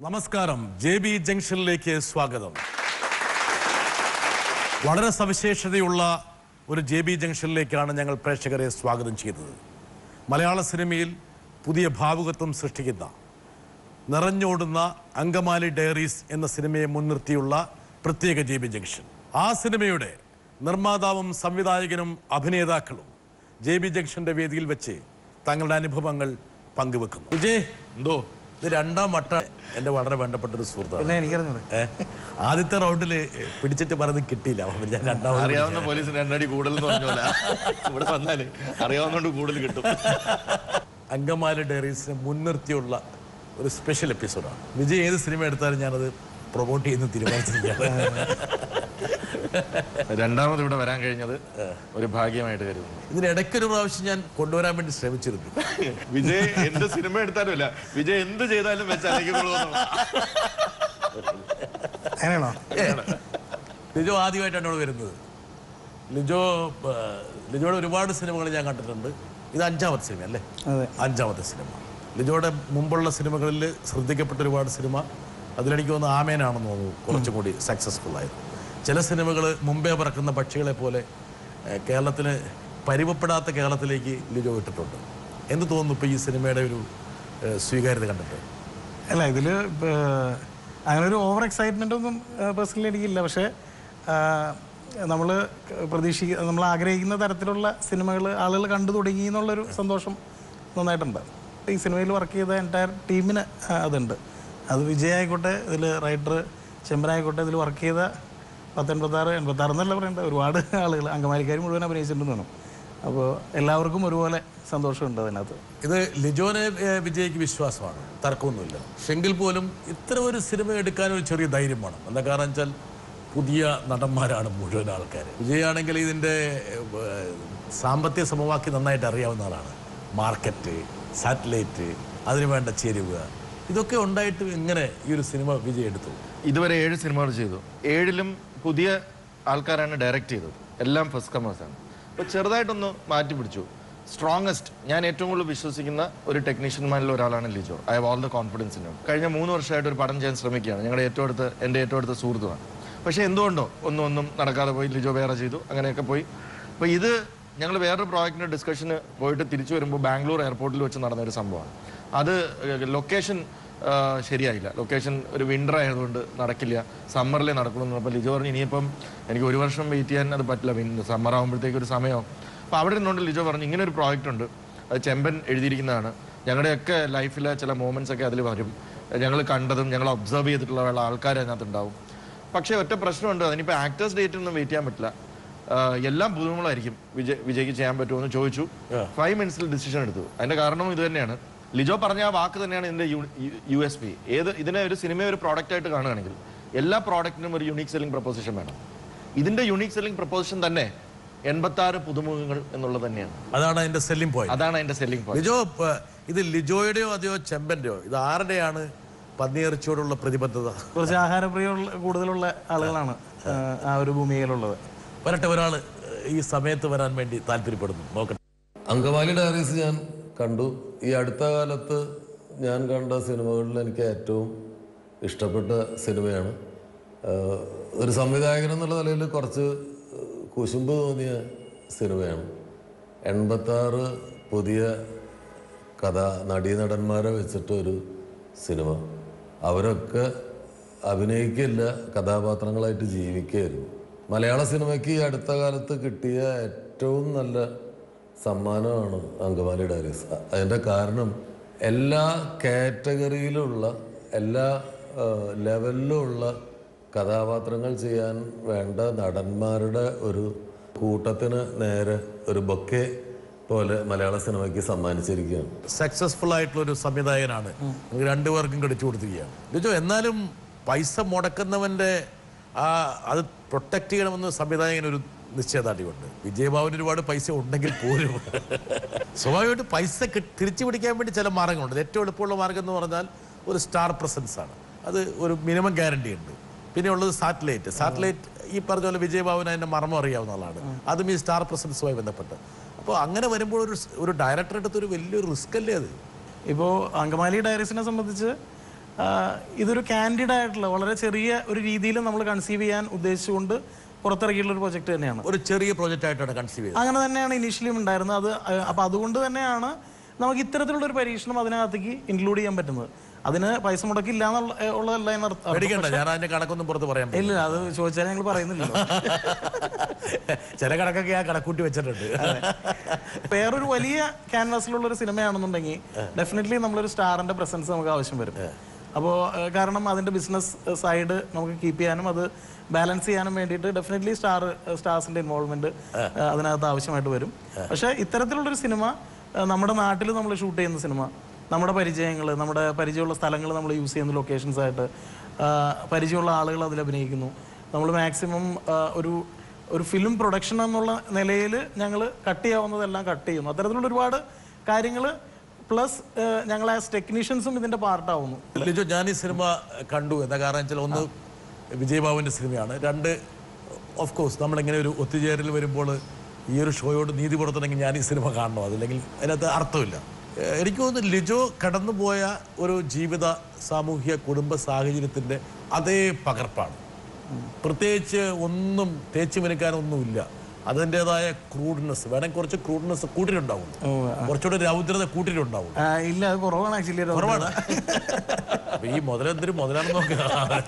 നമസ്കാരം J B ജംഗ്ഷനിലേക്ക് സ്വാഗതം വളരെ സവിശേഷതയുള്ള ഒരു ജെ ബി ജംഗ്ഷനിലേക്കാണ് ഞങ്ങൾ പ്രേക്ഷകരെ സ്വാഗതം ചെയ്തത് മലയാള സിനിമയിൽ പുതിയ ഭാവുകത്വം സൃഷ്ടിക്കുന്ന നിറഞ്ഞോടുന്ന അങ്കമാലി ഡയറീസ് എന്ന സിനിമയെ മുൻനിർത്തിയുള്ള പ്രത്യേക ജെ ബി ജംഗ്ഷൻ ആ സിനിമയുടെ നിർമ്മാതാവും സംവിധായകനും അഭിനേതാക്കളും ജെ ബി ജംഗ്ഷന്റെ വേദിയിൽ വെച്ച് തങ്ങളുടെ അനുഭവങ്ങൾ പങ്കുവെക്കുന്നു വിജയ് എന്തോ ഇത് രണ്ടാം വട്ട എൻ്റെ വളരെ വേണ്ടപ്പെട്ട ഒരു സുഹൃത്താണ് പിന്നെ എനിക്കറിഞ്ഞൂടെ ഏ? ആദ്യത്തെ റൗണ്ടിൽ പിടിച്ചിട്ട് പറയുന്നത് കിട്ടിയില്ല അപ്പോൾ ഞാൻ രണ്ടാമത് അറിയാവുന്ന പോലീസിന് രണ്ടടി കൂടുതൽ എന്ന് പറഞ്ഞ പോലെ ഇവിടെ വന്നാല് അറിയാവുന്നതുകൊണ്ട് കൂടുതൽ കിട്ടും അങ്കമാലി ഡയറീസിനെ മുൻനിർത്തിയുള്ള ഒരു സ്പെഷ്യൽ എപ്പിസോഡാണ് വിജയ് ഏത് സിനിമ എടുത്താലും ഞാനത് പ്രൊമോട്ട് ചെയ്യുന്ന തീരുമാനിച്ചിരിക്കുകയാണ് രണ്ടാമത് ഇവിടെ വരാൻ കഴിഞ്ഞത് ഒരു ഭാഗ്യമായിട്ട് കരുതുന്നു ഇതിന് ഇടയ്ക്കൊരു പ്രാവശ്യം ഞാൻ കൊണ്ടുവരാൻ വേണ്ടി ശ്രമിച്ചിരുന്നു വിജയ് എന്ത് സിനിമ എടുത്താലും ഇല്ല വിജയ് എന്ത് ചെയ്താലും വെച്ച് അലക്കിക്കൊള്ളുമെന്നുള്ള അങ്ങനെയാണോ ലിജോ ആദ്യമായിട്ടാണ് ഇവിടെ വരുന്നത് ലിജോ ആ, ലിജോയുടെ ഒരുപാട് സിനിമകൾ ഞാൻ കണ്ടിട്ടുണ്ട് ഇത് അഞ്ചാമത്തെ സിനിമ അല്ലേ അതെ അഞ്ചാമത്തെ സിനിമ ലിജോയുടെ മുമ്പുള്ള സിനിമകളിൽ ശ്രദ്ധിക്കപ്പെട്ട ഒരുപാട് സിനിമ അതിലെനിക്ക് തോന്നുന്നു ആമേനാണെന്ന് തോന്നുന്നു കുറച്ചും കൂടി സക്സസ്ഫുൾ ആയത് ചില സിനിമകൾ മുമ്പേ പറക്കുന്ന പക്ഷികളെ പോലെ ഏഹ്, കേരളത്തിന് പരിവപ്പെടാത്ത കേരളത്തിലേക്ക് ലിജോ ഇട്ടിട്ടുണ്ട് എന്ത് തോന്നുന്നു ഇപ്പോൾ ഈ സിനിമയുടെ ഒരു ഏഹ്, സ്വീകാര്യത കണ്ടിട്ട് അല്ല ഇതിൽ അങ്ങനെ ഒരു ഓവർ എക്സൈറ്റ്മെൻ്റ് ഒന്നും പേഴ്സണലി എനിക്കില്ല പക്ഷേ നമ്മൾ പ്രതീക്ഷിക്ക നമ്മൾ ആഗ്രഹിക്കുന്ന തരത്തിലുള്ള സിനിമകൾ ആളുകൾ കണ്ടു തുടങ്ങി എന്നുള്ളൊരു സന്തോഷം നന്നായിട്ടുണ്ട് ഈ സിനിമയിൽ വർക്ക് ചെയ്ത എൻറ്റയർ ടീമിന് ആ, അതുണ്ട് അത് വിജയ് ആയിക്കോട്ടെ ഇതിൽ റൈറ്റർ ചെമ്പനായിക്കോട്ടെ ഇതിൽ വർക്ക് ചെയ്ത പത്തൊൻപത്താറ് എൺപത്താറ് എന്നല്ല പറയേണ്ടത് ഒരുപാട് ആളുകൾ അങ്കമാലിക്കാർ മുഴുവൻ അഭിനയിച്ചിട്ടുണ്ടെന്ന് തോന്നും അപ്പോൾ എല്ലാവർക്കും ഒരുപോലെ സന്തോഷമുണ്ട് അതിനകത്ത് ഇത് ലിജോനെ ഏഹ്, വിജയ്ക്ക് വിശ്വാസമാണ് തർക്കമൊന്നുമില്ല എങ്കിൽ പോലും ഇത്ര ഒരു സിനിമ എടുക്കാൻ ഒരു ചെറിയ ധൈര്യം വേണം എന്താ കാരണം വെച്ചാൽ പുതിയ നടന്മാരാണ് മുഴുവൻ ആൾക്കാർ വിജയാണെങ്കിൽ ഇതിൻ്റെ ഏഹ്, സാമ്പത്തിക സമവാക്യം നന്നായിട്ട് അറിയാവുന്ന ആളാണ് മാർക്കറ്റ് സാറ്റലൈറ്റ് അതിന് വേണ്ട ചേരുവ ഇതൊക്കെ ഉണ്ടായിട്ട് എങ്ങനെ ഈ ഒരു സിനിമ വിജയ് എടുത്തു ഇതുവരെ ഏഴ് സിനിമകൾ ചെയ്തു ഏഴിലും പുതിയ ആൾക്കാരാണ് ഡയറക്റ്റ് ചെയ്തത് എല്ലാം ഫസ്റ്റ് കമേഴ്സാണ് അപ്പോൾ ചെറുതായിട്ടൊന്ന് മാറ്റി പിടിച്ചു സ്ട്രോങ്ങസ്റ്റ് ഞാൻ ഏറ്റവും കൂടുതൽ വിശ്വസിക്കുന്ന ഒരു ടെക്നീഷ്യന്മാരിൽ ഒരാളാണ് Lijo I have all the confidence in കഴിഞ്ഞ മൂന്ന് വർഷമായിട്ട് ഒരു പടം ചെയ്യാൻ ശ്രമിക്കുകയാണ് ഞങ്ങളുടെ ഏറ്റവും അടുത്ത് എൻ്റെ ഏറ്റവും അടുത്ത സുഹൃത്തുമാണ് പക്ഷേ എന്തുകൊണ്ടോ ഒന്നും ഒന്നും നടക്കാതെ പോയി ലിജോ വേറെ ചെയ്തു അങ്ങനെയൊക്കെ പോയി അപ്പോൾ ഇത് ഞങ്ങൾ വേറൊരു പ്രോജക്റ്റിൻ്റെ ഡിസ്കഷന് പോയിട്ട് തിരിച്ചു വരുമ്പോൾ ബാംഗ്ലൂർ എയർപോർട്ടിൽ വെച്ച് നടന്ന ഒരു സംഭവമാണ് അത് ലൊക്കേഷൻ ശരിയായില്ല ലൊക്കേഷൻ ഒരു വിൻ്റർ ആയതുകൊണ്ട് നടക്കില്ല സമ്മറിലേ നടക്കുള്ളൂ അപ്പോൾ ലിജോ പറഞ്ഞു ഇനിയിപ്പം എനിക്ക് ഒരു വർഷം വെയിറ്റ് ചെയ്യാൻ അത് പറ്റില്ല വിൻ സമ്മർ ആകുമ്പോഴത്തേക്ക് ഒരു സമയമാവും അപ്പോൾ അവിടെ നിന്നുകൊണ്ട് ലിജോ പറഞ്ഞു ഇങ്ങനെ ഒരു പ്രോജക്റ്റ് ഉണ്ട് അത് ചെമ്പൻ എഴുതിയിരിക്കുന്നതാണ് ഞങ്ങളുടെയൊക്കെ ലൈഫിലെ ചില മൂമെൻറ്റ്സ് ഒക്കെ അതിൽ വരും ഞങ്ങൾ കണ്ടതും ഞങ്ങൾ ഒബ്സർവ് ചെയ്തിട്ടുള്ള ആൾക്കാർ അതിനകത്ത് ഉണ്ടാവും പക്ഷേ ഒറ്റ പ്രശ്നമുണ്ട് അതിനിപ്പോൾ ആക്ടേഴ്സ് ഡേറ്റ് ഒന്നും വെയിറ്റ് ചെയ്യാൻ പറ്റില്ല ആഹ് എല്ലാം പുതുമകളായിരിക്കും വിജയ് വിജയ്ക്ക് ചെയ്യാൻ പറ്റുമോ എന്ന് ചോദിച്ചു ഫൈവ് മിനിറ്റ്സിൽ ഡിസിഷൻ എടുത്തു അതിന്റെ കാരണവും ഇത് തന്നെയാണ് ലിജോ പറഞ്ഞ ആ വാക്ക് തന്നെയാണ് ഇതിന്റെ യു എസ് പി ഏത് ഇതിനെ ഒരു സിനിമയെ ഒരു പ്രോഡക്റ്റ് ആയിട്ട് കാണുകയാണെങ്കിൽ എല്ലാ പ്രോഡക്റ്റിനും ഒരു യുണീക് സെല്ലിംഗ് പ്രപ്പോസിഷൻ വേണം ഇതിന്റെ യുണീക് സെല്ലിംഗ് പ്രപ്പോസിഷൻ തന്നെ എൺപത്തി ആറ് പുതുമുഖങ്ങൾ എന്നുള്ളത് തന്നെയാണ് അതാണ് അതിൻ്റെ സെല്ലിംഗ് പോയിന്റ് അതാണ് അതിന്റെ സെല്ലിംഗ് പോയിന്റ് ലിജോ പ- ഇത് ലിജോയുടെയോ അതെയോ ചെമ്പൻ്റെയോ ഇത് ആരുടെയാണ് പന്നിയിറച്ചിയോടുള്ള പ്രതിബദ്ധത കുറച്ച് ആഹാരപ്രിയമുള്ള കൂടുതലുള്ള ആളുകളാണ് ആ, ആ ഒരു ഭൂമികയിലുള്ളത് വരട്ടെ ഒരാൾ ഈ സമയത്ത് വരാൻ വേണ്ടി താല്പര്യപ്പെടുന്നു നോക്കട്ടെ അങ്കമാലി ഡയറീസ് ഞാൻ കണ്ടു ഈ അടുത്ത കാലത്ത് ഞാൻ കണ്ട സിനിമകളിൽ എനിക്ക് ഏറ്റവും ഇഷ്ടപ്പെട്ട സിനിമയാണ് ആഹ് ഒരു സംവിധായകൻ എന്നുള്ള നിലയിൽ കുറച്ച് കുശുമ്പ് തോന്നിയ സിനിമയാണ് എൺപത്താറ് പുതിയ കഥ നടീനടന്മാരെ വെച്ചിട്ട് ഒരു സിനിമ അവരൊക്കെ അഭിനയിക്കില്ല കഥാപാത്രങ്ങളായിട്ട് ജീവിക്കുകയായിരുന്നു മലയാള സിനിമയ്ക്ക് ഈ അടുത്ത കാലത്ത് കിട്ടിയ ഏറ്റവും നല്ല സമ്മാനമാണ് അങ്കമാലി ഡയറീസ് അ- അതിൻ്റെ കാരണം എല്ലാ കാറ്റഗറിയിലുള്ള എല്ലാ ആ, ലെവലിലുമുള്ള കഥാപാത്രങ്ങൾ ചെയ്യാൻ വേണ്ട നടന്മാരുടെ ഒരു കൂട്ടത്തിന് നേരെ ഒരു ബൊക്കെ പോലെ മലയാള സിനിമയ്ക്ക് സമ്മാനിച്ചിരിക്കുകയാണ് സക്സസ്ഫുൾ ആയിട്ടുള്ള ഒരു സംവിധായകനാണ് നിങ്ങൾക്ക് രണ്ടുപേർക്കും കടിച്ചു കൊടുത്തിരിക്കുകയാണ് ലിജോ എന്നാലും പൈസ മുടക്കുന്നവന്റെ ആ അത് പ്രൊട്ടക്ട് ചെയ്യണമെന്ന് സംവിധായകന് ഒരു നിശ്ചയദാർഢ്യമുണ്ട് വിജയബാബുവിന് ഒരുപാട് പൈസ ഉണ്ടെങ്കിൽ പോലും സ്വാഭാവികമായിട്ട് പൈസ കി- തിരിച്ചു പിടിക്കാൻ വേണ്ടി ചില മാർഗങ്ങളുണ്ട് ഏറ്റവും എളുപ്പമുള്ള മാർഗം എന്ന് പറഞ്ഞാൽ ഒരു സ്റ്റാർ പ്രസൻസ് ആണ് അത് ഒരു മിനിമം ഗ്യാരണ്ടി ഉണ്ട് പിന്നെ ഉള്ളത് സാറ്റലൈറ്റ് സാറ്റലൈറ്റ് ഈ പറഞ്ഞ പോലെ വിജയബാബുവിന് അതിന്റെ മർമ്മം അറിയാവുന്ന ആളാണ് അതും ഈ സ്റ്റാർ പ്രസൻസുമായി ബന്ധപ്പെട്ട് അപ്പോൾ അങ്ങനെ വരുമ്പോൾ ഒരു സ്- ഒരു ഡയറക്ടർ എടുത്ത് ഒരു വലിയൊരു റിസ്ക് അല്ലേ അത് ഇപ്പോൾ അങ്കമാലി ഡയറീസിനെ സംബന്ധിച്ച് ആ, ഇതൊരു കാൻഡിഡ് ആയിട്ടുള്ള വളരെ ചെറിയ ഒരു രീതിയിൽ നമ്മൾ കൺസീവ് ചെയ്യാൻ ഉദ്ദേശിച്ചുകൊണ്ട് പുറത്തിറക്കിയിട്ടുള്ള ഒരു പ്രൊജക്ട് തന്നെയാണ് ഒരു ചെറിയ പ്രോജക്റ്റ് ആയിട്ടാണ് കൺസീവ് ചെയ്തത് അങ്ങനെ തന്നെയാണ് ഇനീഷ്യലി ഉണ്ടായിരുന്നത് അത് അഹ് അപ്പൊ അതുകൊണ്ട് തന്നെയാണ് നമുക്ക് ഇത്തരത്തിലുള്ള ഒരു പരീക്ഷണം അതിനകത്തേക്ക് ഇൻക്ലൂഡ് ചെയ്യാൻ പറ്റുന്നത് അതിന് പൈസ മുടക്കില്ല എന്നുള്ള ഏഹ് ഉള്ളതല്ല എന്നർത്ഥം പേടിക്കണ്ട ഞാൻ അതിന്റെ കണക്കൊന്നും പുറത്ത് പറയാൻ പറ്റില്ല. ഇല്ല അത് ചോദിച്ചാൽ ഞങ്ങൾ പറയുന്നില്ലല്ലോ ചില കണക്കൊക്കെ ആ കണക്കൂട്ടി വെച്ചിട്ടുണ്ട് വേറൊരു വലിയ ക്യാൻവാസിലുള്ള ഒരു സിനിമയാണെന്നുണ്ടെങ്കിൽ ഡെഫിനറ്റ്ലി നമ്മളൊരു സ്റ്റാറിന്റെ പ്രസൻസ് നമുക്ക് ആവശ്യം വരും അപ്പോൾ കാരണം അതിന്റെ ബിസിനസ് സൈഡ് നമുക്ക് കീപ്പ് ചെയ്യാനും അത് ബാലൻസ് ചെയ്യാനും വേണ്ടിയിട്ട് ഡെഫിനറ്റ്ലി സ്റ്റാർ സ്റ്റാർസിന്റെ ഇൻവോൾവ്മെന്റ് അതിനകത്ത് ആവശ്യമായിട്ട് വരും പക്ഷേ ഇത്തരത്തിലുള്ളൊരു സിനിമ ഏഹ് നമ്മുടെ നാട്ടിൽ നമ്മൾ ഷൂട്ട് ചെയ്യുന്ന സിനിമ നമ്മുടെ പരിചയങ്ങൾ നമ്മുടെ പരിചയമുള്ള സ്ഥലങ്ങൾ നമ്മൾ യൂസ് ചെയ്യുന്ന ലൊക്കേഷൻസ് ആയിട്ട് ആഹ് പരിചയമുള്ള ആളുകൾ അതിൽ അഭിനയിക്കുന്നു നമ്മൾ മാക്സിമം ഒരു ഒരു ഫിലിം പ്രൊഡക്ഷൻ എന്നുള്ള നിലയിൽ ഞങ്ങൾ കട്ട് ചെയ്യാവുന്നതെല്ലാം കട്ട് ചെയ്യുന്നു അത്തരത്തിലുള്ള ഒരുപാട് കാര്യങ്ങൾ പ്ലസ് ഞങ്ങൾ ആസ് ടെക്നീഷ്യൻസും ഇതിന്റെ പാർട്ടാവുന്നു ലിജോ ഞാൻ ഈ സിനിമ കണ്ടു എന്താ കാരണം വെച്ചാൽ ഒന്ന് വിജയബാബുവിൻ്റെ സിനിമയാണ് രണ്ട് ഓഫ് കോഴ്സ് നമ്മളിങ്ങനെ ഒരു ഒത്തുചേരൽ വരുമ്പോൾ ഈ ഒരു ഷോയോട് നീതി പുറത്തുണ്ടെങ്കിൽ ഞാൻ ഈ സിനിമ കാണണം അതില്ലെങ്കിൽ അതിനകത്ത് അർത്ഥമില്ല ഏഹ് എനിക്ക് തോന്നുന്നു ലിജോ കടന്നുപോയ ഒരു ജീവിത സാമൂഹ്യ കുടുംബ സാഹചര്യത്തിൻ്റെ അതേ പകർപ്പാണ് പ്രത്യേകിച്ച് ഒന്നും തേച്ച് മിനുക്കാനൊന്നുമില്ല അതിൻ്റെതായ ക്രൂഡ്നെസ് വേണമെങ്കിൽ കുറച്ച് ക്രൂഡ്നെസ് കൂട്ടിയിട്ടുണ്ടാവും കുറച്ചുകൂടെ രൗദ്രത കൂട്ടിയിട്ടുണ്ടാവും ആ, ഇല്ല അത് കുറവാണ് ആക്ച്വലി കുറവാണ് അപ്പൊ ഈ മുതലെന്തൊരു മുതലാണെന്ന് നോക്കുക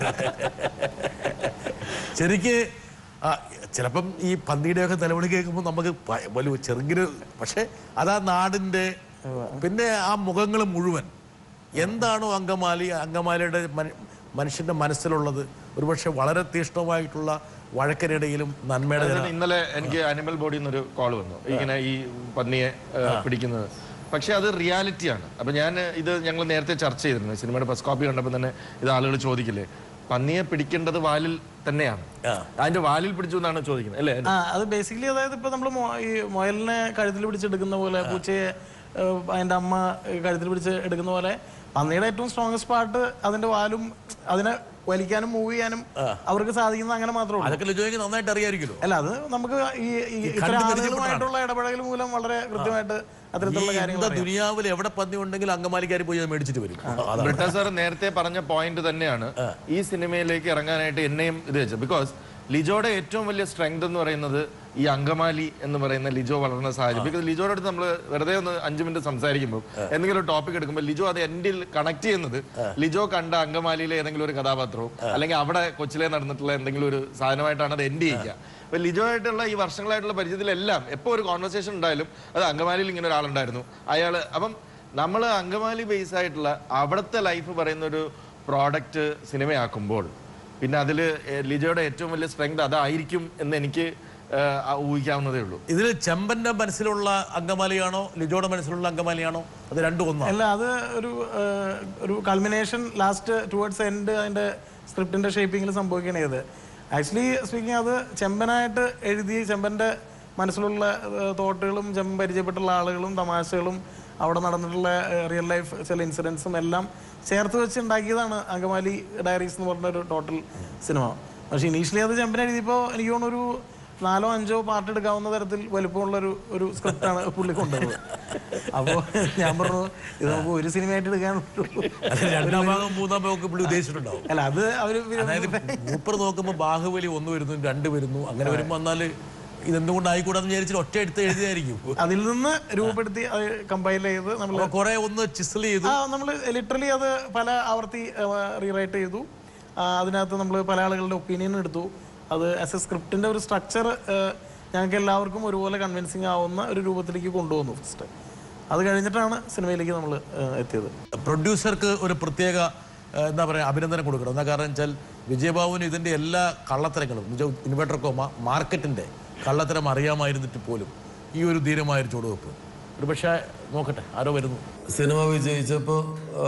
ശരിക്ക് ആ, ചിലപ്പം ഈ പന്നിയുടെയൊക്കെ നിലവിളി കേൾക്കുമ്പോൾ നമുക്ക് ഭയ- വലിയ ചെറുകിന് പക്ഷെ അതാ നാടിന്റെ പിന്നെ ആ മുഖങ്ങൾ മുഴുവൻ എന്താണോ അങ്കമാലി അങ്കമാലിയുടെ മന- മനുഷ്യന്റെ മനസ്സിലുള്ളത് ഒരുപക്ഷെ വളരെ തീഷ്ണമായിട്ടുള്ള വഴക്കിനിടയിലും നന്മയുടെ അതായത് ഇന്നലെ എനിക്ക് അനിമൽ ബോഡി എന്നൊരു കോൾ വന്നു ഇങ്ങനെ ഈ പന്നിയെ ഏഹ്, പിടിക്കുന്നത് പക്ഷെ അത് റിയാലിറ്റിയാണ് അപ്പൊ ഞാൻ ഇത് ഞങ്ങൾ നേരത്തെ ചർച്ച ചെയ്തിരുന്നു സിനിമയുടെ ഫസ്റ്റ് കോപ്പി കണ്ടപ്പോൾ തന്നെ ഇത് ആളുകൾ ചോദിക്കില്ലേ പന്നിയെ പിടിക്കേണ്ടത് വാലിൽ തന്നെയാണ് അതിന്റെ വാലിൽ പിടിച്ചു എന്നാണ് ചോദിക്കുന്നത് അല്ലേ ആ അത് ബേസിക്കലി അതായത് ഇപ്പൊ നമ്മൾ ഈ മുയലിനെ കഴുത്തിൽ പിടിച്ചെടുക്കുന്ന പോലെ പൂച്ചയെ ഏഹ്, അതിന്റെ അമ്മ കഴുത്തിൽ പിടിച്ച് എടുക്കുന്ന പോലെ പന്നിയുടെ ഏറ്റവും സ്ട്രോങ്സ്റ്റ് പാർട്ട് അതിന്റെ വാലും അതിനെ വലിക്കാനും മൂവ് ചെയ്യാനും അവർക്ക് സാധിക്കുന്നത് അങ്ങനെ മാത്രമേ ഉള്ളൂ അതൊക്കെ ലിജോയ്ക്ക് നന്നായിട്ട് അറിയാമായിരിക്കുമല്ലോ അല്ല അത് നമുക്ക് ഈ ഈ ഇത്തരം ആളുകളുമായിട്ടുള്ള ഇടപെടൽ മൂലം വളരെ കൃത്യമായിട്ട് അത്തരത്തിലുള്ള കാര്യങ്ങൾ എന്താ ദുനിയാവിൽ എവിടെ പന്നി ഉണ്ടെങ്കിലും അങ്കമാലിക്കാർ പോയി അത് മേടിച്ചിട്ട് വരും അതാണ് ബ്രിട്ട സാർ നേരത്തെ പറഞ്ഞ പോയിന്റ് തന്നെയാണ് ഈ സിനിമയിലേക്ക് ഇറങ്ങാനായിട്ട് എന്നെയും ഇത് വെച്ചത് ബിക്കോസ് ലിജോയുടെ ഏറ്റവും വലിയ സ്ട്രെങ്ത് എന്ന് പറയുന്നത് ഈ അങ്കമാലി എന്ന് പറയുന്ന ലിജോ വളർന്ന സാഹചര്യം ബിക്കോസ് ലിജോയുടെ അടുത്ത് നമ്മൾ വെറുതെ ഒന്ന് അഞ്ചു മിനിറ്റ് സംസാരിക്കുമ്പോൾ എന്തെങ്കിലും ഒരു ടോപ്പിക് എടുക്കുമ്പോൾ ലിജോ അത് എൻഡിൽ കണക്ട് ചെയ്യുന്നത് ലിജോ കണ്ട അങ്കമാലിയിലെ ഏതെങ്കിലും ഒരു കഥാപാത്രവും അല്ലെങ്കിൽ അവിടെ കൊച്ചിലെ നടന്നിട്ടുള്ള എന്തെങ്കിലും ഒരു സാധനമായിട്ടാണ് അത് എൻഡ് ചെയ്യുക അപ്പൊ ലിജോ ആയിട്ടുള്ള ഈ വർഷങ്ങളായിട്ടുള്ള പരിചയത്തിലെല്ലാം എപ്പോൾ ഒരു കോൺവെർസേഷൻ ഉണ്ടായാലും അത് അങ്കമാലിയിൽ ഇങ്ങനെ ഒരാളുണ്ടായിരുന്നു അയാൾ അപ്പം നമ്മൾ അങ്കമാലി ബേസ് ആയിട്ടുള്ള അവിടുത്തെ ലൈഫ് പറയുന്ന ഒരു പ്രോഡക്റ്റ് സിനിമയാക്കുമ്പോൾ പിന്നെ അതിൽ ലിജോയുടെ ഏറ്റവും വലിയ സ്ട്രെങ്ത് അതായിരിക്കും എന്ന് എനിക്ക് ഏഹ്, ആ ഊഹിക്കാവുന്നതേ ഉള്ളൂ ഇതിൽ ചെമ്പന്റെ മനസ്സിലുള്ള അങ്കമാലിയാണോ ലിജോയുടെ മനസ്സിലുള്ള അങ്കമാലിയാണോ അത് രണ്ടും ഒന്നാണ് അല്ല അത് ഒരു ഏഹ്, ഒരു കൾമിനേഷൻ ലാസ്റ്റ് ടുവേർഡ്സ് എൻഡ് അതിന്റെ സ്ക്രിപ്റ്റിന്റെ ഷേപ്പിങ്ങിൽ സംഭവിക്കണേ ഇത് ആക്ച്വലി സ്പീക്കിംഗ് അത് ചെമ്പനായിട്ട് എഴുതി ചെമ്പന്റെ മനസ്സിലുള്ള തോട്ടുകളും ചെമ്പൻ പരിചയപ്പെട്ടുള്ള ആളുകളും തമാശകളും അവിടെ നടന്നിട്ടുള്ള റിയൽ ലൈഫ് ചില ഇൻസിഡൻസും എല്ലാം ചേർത്ത് വെച്ച് ഉണ്ടാക്കിയതാണ് അങ്കമാലി ഡയറീസ് എന്ന് പറഞ്ഞ ഒരു ടോട്ടൽ സിനിമ പക്ഷെ ഇനീഷ്യലി അത് ചെമ്പൻ എഴുതിയപ്പോൾ എനിക്ക് തോന്നുന്നു ഒരു നാലോ അഞ്ചോ പാർട്ട് എടുക്കാവുന്ന തരത്തിൽ വലുപ്പമുള്ള ഒരു ഒരു സ്ക്രിപ്റ്റാണ് പുള്ളി കൊണ്ടുവന്നത് അപ്പോൾ ഞാൻ പറഞ്ഞു ഇത് നമുക്ക് ഒരു സിനിമയായിട്ട് എടുക്കാൻ അത് രണ്ടാം ഭാഗം മൂന്നാം ഭാഗം ഒക്കെ പുള്ളി ഉദ്ദേശിച്ചിട്ടുണ്ടാവും അല്ല അത് അവര് അതായത് മൂപ്പർ നോക്കുമ്പോൾ ബാഹുബലി ഒന്ന് വരുന്നു രണ്ട് വരുന്നു അങ്ങനെ വരുമ്പോൾ വന്നാല് ഇതെന്തുകൊണ്ട് ആയിക്കൂടാന്ന് വിചാരിച്ചിട്ട് ഒറ്റ എടുത്ത് എഴുതിയായിരിക്കും അതിൽ നിന്ന് രൂപപ്പെടുത്തി അത് കമ്പൈൽ ചെയ്ത് നമ്മൾ അപ്പൊ കുറെ ഒന്ന് ചിസൽ ചെയ്തു ആ നമ്മൾ ലിറ്ററലി അത് പല ആവർത്തി റീറൈറ്റ് ചെയ്തു ആ, അതിനകത്ത് നമ്മൾ പല ആളുകളുടെ ഒപ്പീനിയൻ എടുത്തു അത് ആസ് എ സ്ക്രിപ്റ്റിന്റെ ഒരു സ്ട്രക്ചർ ഞങ്ങൾക്ക് എല്ലാവർക്കും ഒരുപോലെ കൺവിൻസിങ് ആവുന്ന ഒരു രൂപത്തിലേക്ക് കൊണ്ടുവന്നു ഫസ്റ്റ് അത് കഴിഞ്ഞിട്ടാണ് സിനിമയിലേക്ക് നമ്മൾ എത്തിയത് പ്രൊഡ്യൂസർക്ക് ഒരു പ്രത്യേക ഏഹ്, എന്താ പറയുക അഭിനന്ദനം കൊടുക്കണം എന്താ കാരണം വെച്ചാൽ വിജയബാബുവിന് ഇതിൻ്റെ എല്ലാ കള്ളത്തരങ്ങളും ഇൻവെർട്ടർ കോമ മാർക്കറ്റിൻ്റെ കള്ളത്തരം അറിയാമായിരുന്നിട്ട് പോലും ഈ ഒരു ധീരമായൊരു ചുവടുവെപ്പ് ഒരു പക്ഷേ നോക്കട്ടെ ആരോ വരുന്നു സിനിമ വിജയിച്ചപ്പോൾ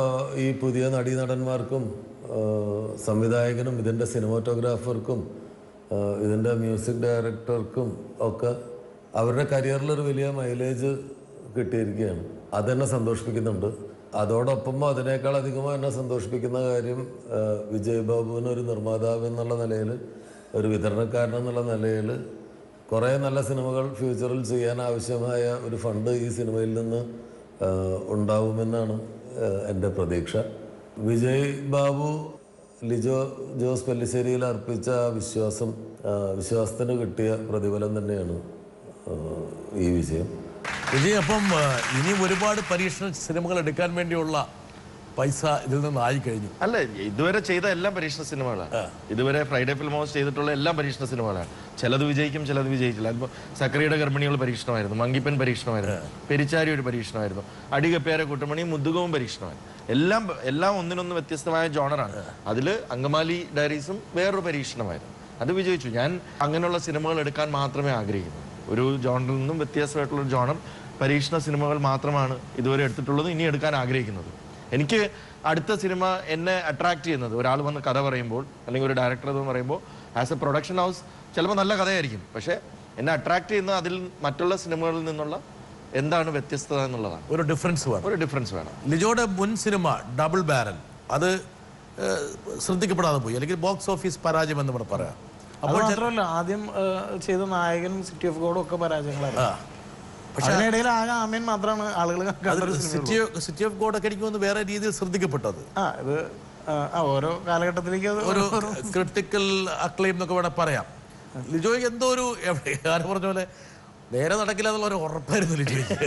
ഈ പുതിയ നടീനടന്മാർക്കും ആ, സംവിധായകനും ഇതിൻ്റെ സിനിമാറ്റോഗ്രാഫർക്കും ആ, ഇതിൻ്റെ മ്യൂസിക് ഡയറക്ടർക്കും ഒക്കെ അവരുടെ കരിയറിലൊരു വലിയ മൈലേജ് കിട്ടിയിരിക്കുകയാണ് അതെന്നെ സന്തോഷിപ്പിക്കുന്നുണ്ട് അതോടൊപ്പം അതിനേക്കാൾ അധികമായി എന്നെ സന്തോഷിപ്പിക്കുന്ന കാര്യം ആ, വിജയ് ബാബുവിന് ഒരു നിർമ്മാതാവ് എന്നുള്ള നിലയിൽ ഒരു വിതരണക്കാരൻ എന്നുള്ള നിലയിൽ കുറേ നല്ല സിനിമകൾ ഫ്യൂച്ചറിൽ ചെയ്യാൻ ആവശ്യമായ ഒരു ഫണ്ട് ഈ സിനിമയിൽ നിന്ന് ആ, ഉണ്ടാവുമെന്നാണ് ആ, എൻ്റെ പ്രതീക്ഷ വിജയ് ബാബു ലിജോ ജോസ് പെല്ലിശ്ശേരിയിൽ അർപ്പിച്ച ആ വിശ്വാസം ആ, വിശ്വാസത്തിന് കിട്ടിയ പ്രതിഫലം തന്നെയാണ് ആ, ഈ വിജയം വിജയ് അപ്പം ആ, ഇനി ഒരുപാട് പരീക്ഷണ സിനിമകൾ എടുക്കാൻ വേണ്ടിയുള്ള പൈസ ഇതിൽ നിന്നായി കഴിഞ്ഞു അല്ല ഇതുവരെ ചെയ്ത എല്ലാം പരീക്ഷണ സിനിമകളാണ് ഇതുവരെ ഫ്രൈഡേ ഫിലിം ഹൗസ് ചെയ്തിട്ടുള്ള എല്ലാം പരീക്ഷണ സിനിമകളാണ് ചിലത് വിജയിക്കും ചിലത് വിജയിക്കില്ല അതിപ്പോൾ സക്രിയുടെ ഗർഭിണികൾ പരീക്ഷണമായിരുന്നു മങ്കിപ്പൻ പരീക്ഷണമായിരുന്നു പെരിച്ചാരി ഒരു പരീക്ഷണമായിരുന്നു അടികപ്പേര കുട്ടമണി മുദ്ദുകവും പരീക്ഷണമായിരുന്നു എല്ലാം എല്ലാം ഒന്നിനൊന്ന് വ്യത്യസ്തമായ ജോണറാണ് അതിൽ അങ്കമാലി ഡയറീസും വേറൊരു പരീക്ഷണമായിരുന്നു അത് വിജയിച്ചു ഞാൻ അങ്ങനെയുള്ള സിനിമകൾ എടുക്കാൻ മാത്രമേ ആഗ്രഹിക്കുന്നു ഒരു ജോണറിൽ നിന്നും വ്യത്യാസമായിട്ടുള്ള ഒരു ജോണർ പരീക്ഷണ സിനിമകൾ മാത്രമാണ് ഇതുവരെ എടുത്തിട്ടുള്ളത് ഇനി എടുക്കാൻ ആഗ്രഹിക്കുന്നത് എനിക്ക് അടുത്ത സിനിമ എന്നെ അട്രാക്ട് ചെയ്യുന്നത് ഒരാൾ വന്ന് കഥ പറയുമ്പോൾ അല്ലെങ്കിൽ ഒരു ഡയറക്ടർ എന്ന് പറയുമ്പോൾ ആസ് എ പ്രൊഡക്ഷൻ ഹൗസ് ചിലപ്പോൾ നല്ല കഥയായിരിക്കും പക്ഷേ എന്നെ അട്രാക്ട് ചെയ്യുന്നത് അതിൽ മറ്റുള്ള സിനിമകളിൽ നിന്നുള്ള എന്താണ് വ്യത്യസ്തത എന്നുള്ളതാണ് ഒരു ഡിഫറൻസ് വേണം ഒരു ഡിഫറൻസ് വേണം ലിജോയുടെ മുൻ സിനിമ ഡബിൾ ബാരൽ അത് ഏഹ്, ശ്രദ്ധിക്കപ്പെടാതെ പോയി അല്ലെങ്കിൽ ബോക്സ് ഓഫീസ് പരാജയം എന്ന് വേണം പറയാം അത് മാത്രമല്ല ആദ്യം ആ, ചെയ്ത നായകനും സിറ്റി ഓഫ് ഗോഡും ഒക്കെ പരാജയങ്ങളായിരുന്നു പക്ഷെ അതിനിടയിൽ ആകെ ആമേൻ മാത്രമാണ് ആളുകൾ കണ്ടൊരു cinema city city of God ഒക്കെ എനിക്ക് തോന്നുന്നു വേറെ രീതിയിൽ ശ്രദ്ധിക്കപ്പെട്ടത് ആ ഇത് ആ, ആ, ഓരോ കാലഘട്ടത്തിലേക്ക് അത് ഒരു ക്രിട്ടിക്കൽ അക്ലെയിം എന്നൊക്കെ വേണം പറയാം ലിജോയ്ക്ക് എന്തോ ഒരു എവിടെ- ആര് പറഞ്ഞ പോലെ നേരെ നടക്കില്ല എന്നുള്ള ഒരു ഉറപ്പായിരുന്നു ലിജോയ്ക്ക്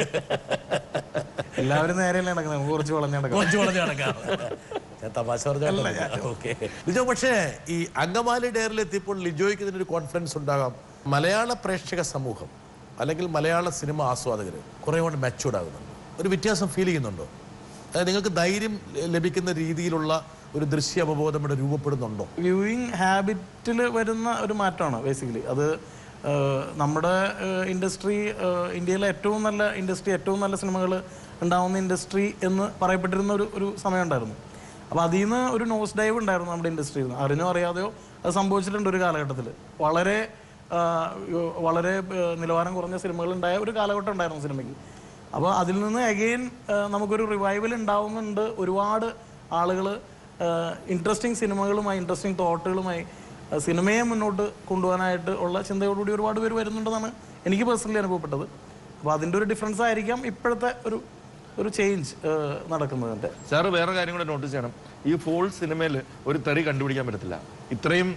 എല്ലാവരും നേരെയല്ലേ നടക്കുന്നത് നമുക്ക് കുറച്ച് വളഞ്ഞു നടക്കാം കുറച്ച് വളഞ്ഞ് നടക്കാം ഞാൻ തമാശ പറഞ്ഞല്ല ഓക്കെ ലിജോ പക്ഷേ ഈ അങ്കമാലി ഡയറിൽ എത്തിയപ്പോൾ ലിജോയ്ക്ക് ഇതിനൊരു കോൺഫിഡൻസ് ഉണ്ടാകാം മലയാള പ്രേക്ഷക സമൂഹം അല്ലെങ്കിൽ മലയാള സിനിമ ആസ്വാദകർ കുറേ കൂടെ മെച്ചൂർഡ് ആകുന്നുണ്ട് ഒരു വ്യത്യാസം ഫീൽ ചെയ്യുന്നുണ്ടോ അതായത് നിങ്ങൾക്ക് ധൈര്യം ലഭിക്കുന്ന രീതിയിലുള്ള ഒരു ദൃശ്യ അവബോധം ഇവിടെ രൂപപ്പെടുന്നുണ്ടോ വ്യൂയിങ് ഹാബിറ്റിൽ വരുന്ന ഒരു മാറ്റമാണ് ബേസിക്കലി അത് ആ, നമ്മുടെ ഇൻഡസ്ട്രി ഇന്ത്യയിലെ ഏറ്റവും നല്ല ഇൻഡസ്ട്രി ഏറ്റവും നല്ല സിനിമകൾ ഉണ്ടാവുന്ന ഇൻഡസ്ട്രി എന്ന് പറയപ്പെട്ടിരുന്ന ഒരു ഒരു സമയമുണ്ടായിരുന്നു അപ്പോൾ അതിൽ നിന്ന് ഒരു നോസ് ഡൈവ് ഉണ്ടായിരുന്നു നമ്മുടെ ഇൻഡസ്ട്രിയിൽ നിന്ന് അറിഞ്ഞോ അറിയാതെയോ അത് സംഭവിച്ചിട്ടുണ്ട് ഒരു കാലഘട്ടത്തിൽ വളരെ ആ, യോ- വളരെ ആ, നിലവാരം കുറഞ്ഞ സിനിമകൾ ഉണ്ടായ ഒരു കാലഘട്ടം ഉണ്ടായിരുന്നു സിനിമയ്ക്ക് അപ്പോൾ അതിൽ നിന്ന് അഗെയിൻ നമുക്കൊരു റിവൈവൽ ഉണ്ടാവുന്നുണ്ട് ഒരുപാട് ആളുകൾ ഇൻട്രസ്റ്റിംഗ് സിനിമകളുമായി ഇൻട്രസ്റ്റിംഗ് തോട്ടുകളുമായി ആ, സിനിമയെ മുന്നോട്ട് കൊണ്ടുപോകാനായിട്ട് ഉള്ള ചിന്തയോടുകൂടി ഒരുപാട് പേര് വരുന്നുണ്ടെന്നാണ് എനിക്ക് പേഴ്സണലി അനുഭവപ്പെട്ടത് അപ്പോൾ അതിൻ്റെ ഒരു ഡിഫറൻസ് ആയിരിക്കാം ഇപ്പോഴത്തെ ഒരു ഒരു ചേഞ്ച് നടക്കുന്നതിൻ്റെ സാറ് വേറെ കാര്യം കൂടെ നോട്ടീസ് ചെയ്യണം ഈ ഫോൾ സിനിമയിൽ ഒരു തെറി കണ്ടുപിടിക്കാൻ പറ്റത്തില്ല ഇത്രയും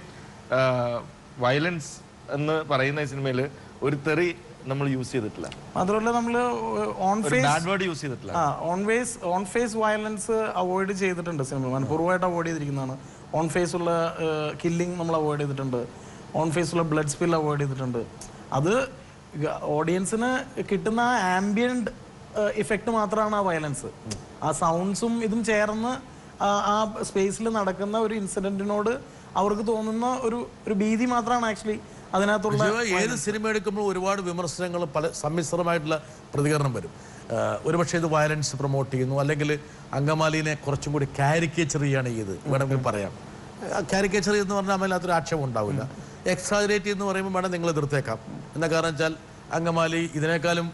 വയലൻസ് എന്ന് പറയുന്ന ഈ സിനിമയിൽ ഒരു തെറി നമ്മൾ യൂസ് ചെയ്തിട്ടില്ല മാത്രമല്ല നമ്മൾ ഓൺ ഒരു ഫേസ് ബാഡ് വേർഡ് യൂസ് ചെയ്തിട്ടില്ല ആ on face on face violence avoid ചെയ്തിട്ടുണ്ട് സിനിമ മനഃപൂർവ്വമായിട്ട് അവോയ്ഡ് ചെയ്തിരിക്കുന്നതാണ് ഓൺ ഫേസ് ഉള്ള കില്ലിംഗ് നമ്മൾ അവോയ്ഡ് ചെയ്തിട്ടുണ്ട് ഓൺ ഫേസ് ഉള്ള ബ്ലഡ് സ്പിൽ അവോയ്ഡ് ചെയ്തിട്ടുണ്ട് അത് ഓഡിയൻസിന് കിട്ടുന്ന ആ ആംബിയൻറ്റ് ഇഫക്റ്റ് മാത്രമാണ് ആ വയലൻസ് ആ സൗണ്ട്സും ഇതും ചേർന്ന് ആ- ആ സ്പേസിൽ നടക്കുന്ന ഒരു ഇൻസിഡന്റിനോട് അവർക്ക് തോന്നുന്ന ഒരു ഒരു ഭീതി മാത്രമാണ് ആക്ച്വലി അതിനകത്തുള്ള ലിജോ ഏത് സിനിമ എടുക്കുമ്പോൾ ഒരുപാട് വിമർശനങ്ങളും പല സമ്മിശ്രമായിട്ടുള്ള പ്രതികരണം വരും ആഹ് ഒരുപക്ഷെ ഇത് വയലൻസ് പ്രൊമോട്ട് ചെയ്യുന്നു അല്ലെങ്കിൽ അങ്കമാലിനെ കുറച്ചും കൂടി കാരിക്കേച്ചർ ചെയ്യാണ് ചെയ്ത് വേണമെങ്കിൽ പറയാം കാരിക്കേച്ചർ എന്ന് പറഞ്ഞാൽ അതിനകത്തൊരു ആക്ഷേപം ഉണ്ടാവില്ല എക്സാജറേറ്റ് എന്ന് പറയുമ്പോൾ വേണം നിങ്ങൾ എതിർത്തേക്കാം എന്താ കാരണം വെച്ചാൽ അങ്കമാലി ഇതിനേക്കാളും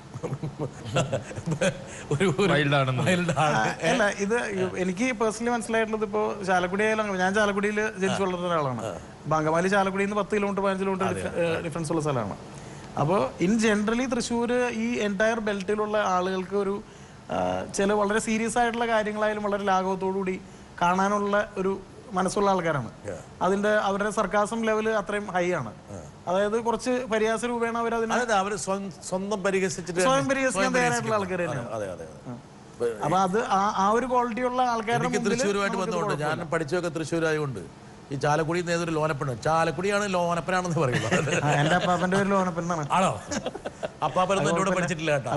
ഒരു ഒരു Wild ആണെന്ന്. wild ആണ്. ആ, അല്ല ഇത് എനിക്ക് പേഴ്സണലി മനസ്സിലായിട്ടുള്ളത് ഇപ്പോൾ ചാലക്കുടി ആയാലും അങ്ങനെ- ഞാൻ ചാലക്കുടിയിൽ ജനിച്ചു വളർന്ന ഒരാളാണ് അപ്പൊ അങ്കമാലി ചാലക്കുടിയിൽ നിന്ന് പത്ത് കിലോമീറ്റർ പതിനഞ്ച് കിലോമീറ്റർ ഡിഫറൻസ് ഉള്ള സ്ഥലമാണ് അപ്പോൾ ഇൻ ജനറലി തൃശ്ശൂർ ഈ എൻറ്റയർ ബെൽറ്റിലുള്ള ആളുകൾക്ക് ഒരു ആ, ചില വളരെ സീരിയസ് ആയിട്ടുള്ള കാര്യങ്ങളായാലും വളരെ ലാഘവത്തോടുകൂടി കാണാനുള്ള ഒരു മനസ്സുള്ള ആൾക്കാരാണ് അതിന്റെ അവരുടെ സർക്കാസം ലെവൽ അത്രയും ഹൈ ആണ് അതായത് കുറച്ച് പരിഹാസ രൂപേണ അവർ അതിനെ അതായത് അവര് സ്വന്തം- സ്വന്തം പരിഹസിച്ചിട്ട് സ്വയം തന്നെ- പരിഹസിക്കാൻ സ്വയം തയ്യാറായിട്ടുള്ള പരിഹസിക്കുന്നു. ആൾക്കാർ തന്നെയാണ് അതെ അതെ അതെ അപ്പൊ അത് ആ- ആ ഒരു ക്വാളിറ്റി ഉള്ള ആൾക്കാരുടെ എനിക്ക് മുമ്പില് തൃശ്ശൂരുമായിട്ട് നമുക്കിത് ബന്ധമുണ്ട് ഞാൻ പഠിച്ചതൊക്കെ തൃശ്ശൂരായതുകൊണ്ട് ഈ ചാലക്കുടി ഏതൊരു ലോനപ്പണ് ചാലക്കുടിയാണ് ലോനപ്പനാണെന്ന് പറയുന്നത് ആ, എന്റെ അപ്പാപ്പന്റെ പേര് ലോനപ്പനാണ് ആണോ അപ്പാപ്പനൊന്നും എന്നോട് പഠിച്ചിട്ടില്ല കേട്ടോ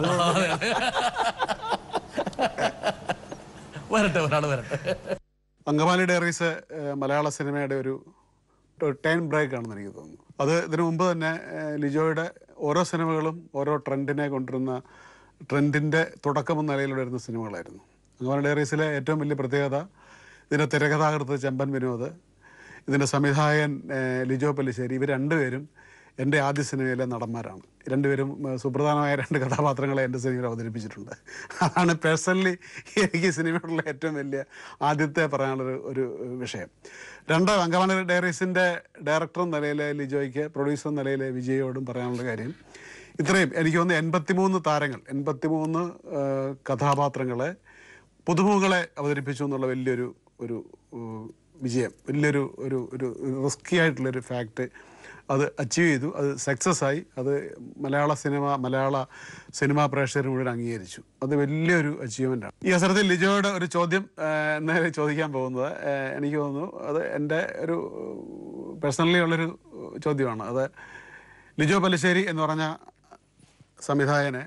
വരട്ടെ ഒരാൾ വരട്ടെ അങ്കമാലി ഡയറീസ് ഏഹ്, മലയാള സിനിമയുടെ ഒരു ടൈം ബ്രേക്ക് ആണെന്ന് എനിക്ക് തോന്നുന്നു അത് ഇതിനു മുമ്പ് തന്നെ ഏഹ്, ലിജോയുടെ ഓരോ സിനിമകളും ഓരോ ട്രെൻഡിനെ കൊണ്ടുവരുന്ന ട്രെൻഡിൻ്റെ തുടക്കം എന്ന നിലയിൽ വരുന്ന സിനിമകളായിരുന്നു അങ്കമാലി ഡയറീസിലെ ഏറ്റവും വലിയ പ്രത്യേകത ഇതിൻ്റെ തിരക്കഥാകൃത്ത് ചെമ്പൻ വിനോദ് ഇതിൻ്റെ സംവിധായകൻ ഏഹ്, ലിജോ പല്ലിശ്ശേരി ഇവർ രണ്ടുപേരും എൻ്റെ ആദ്യ സിനിമയിലെ നടന്മാരാണ് രണ്ടുപേരും ഏഹ്, സുപ്രധാനമായ രണ്ട് കഥാപാത്രങ്ങളെ എൻ്റെ സിനിമയിൽ അവതരിപ്പിച്ചിട്ടുണ്ട് അതാണ് പേഴ്സണലി എനിക്ക് ഈ സിനിമയോടുള്ള ഏറ്റവും വലിയ ആദ്യത്തെ പറയാനുള്ളൊരു ഒരു വിഷയം രണ്ട് അങ്കമാലി ഡയറീസിൻ്റെ ഡയറക്ടർ എന്ന നിലയിൽ ലിജോയ്ക്ക് പ്രൊഡ്യൂസർ എന്ന നിലയിൽ വിജയോടും പറയാനുള്ള കാര്യം ഇത്രയും എനിക്ക് തോന്നുന്നു എൺപത്തിമൂന്ന് താരങ്ങൾ എൺപത്തിമൂന്ന് കഥാപാത്രങ്ങളെ പുതുമുഖങ്ങളെ അവതരിപ്പിച്ചു എന്നുള്ള വലിയൊരു ഒരു ഏഹ്, വിജയം വലിയൊരു ഒരു ഒരു റിസ്കി ആയിട്ടുള്ളൊരു ഫാക്റ്റ് അത് അച്ചീവ് ചെയ്തു അത് സക്സസ് ആയി അത് മലയാള സിനിമ മലയാള സിനിമാ പ്രേക്ഷകർ മുഴുവൻ അംഗീകരിച്ചു അത് വലിയൊരു അച്ചീവ്മെൻ്റ് ആണ് ഈ അവസരത്തിൽ ലിജോയുടെ ഒരു ചോദ്യം ഏഹ്, നേരെ ചോദിക്കാൻ പോകുന്നത് ഏഹ്, എനിക്ക് തോന്നുന്നു അത് എൻ്റെ ഒരു പേഴ്സണലി ഉള്ളൊരു ചോദ്യമാണ് അത് ലിജോ പല്ലിശ്ശേരി എന്ന് പറഞ്ഞ സംവിധായകനെ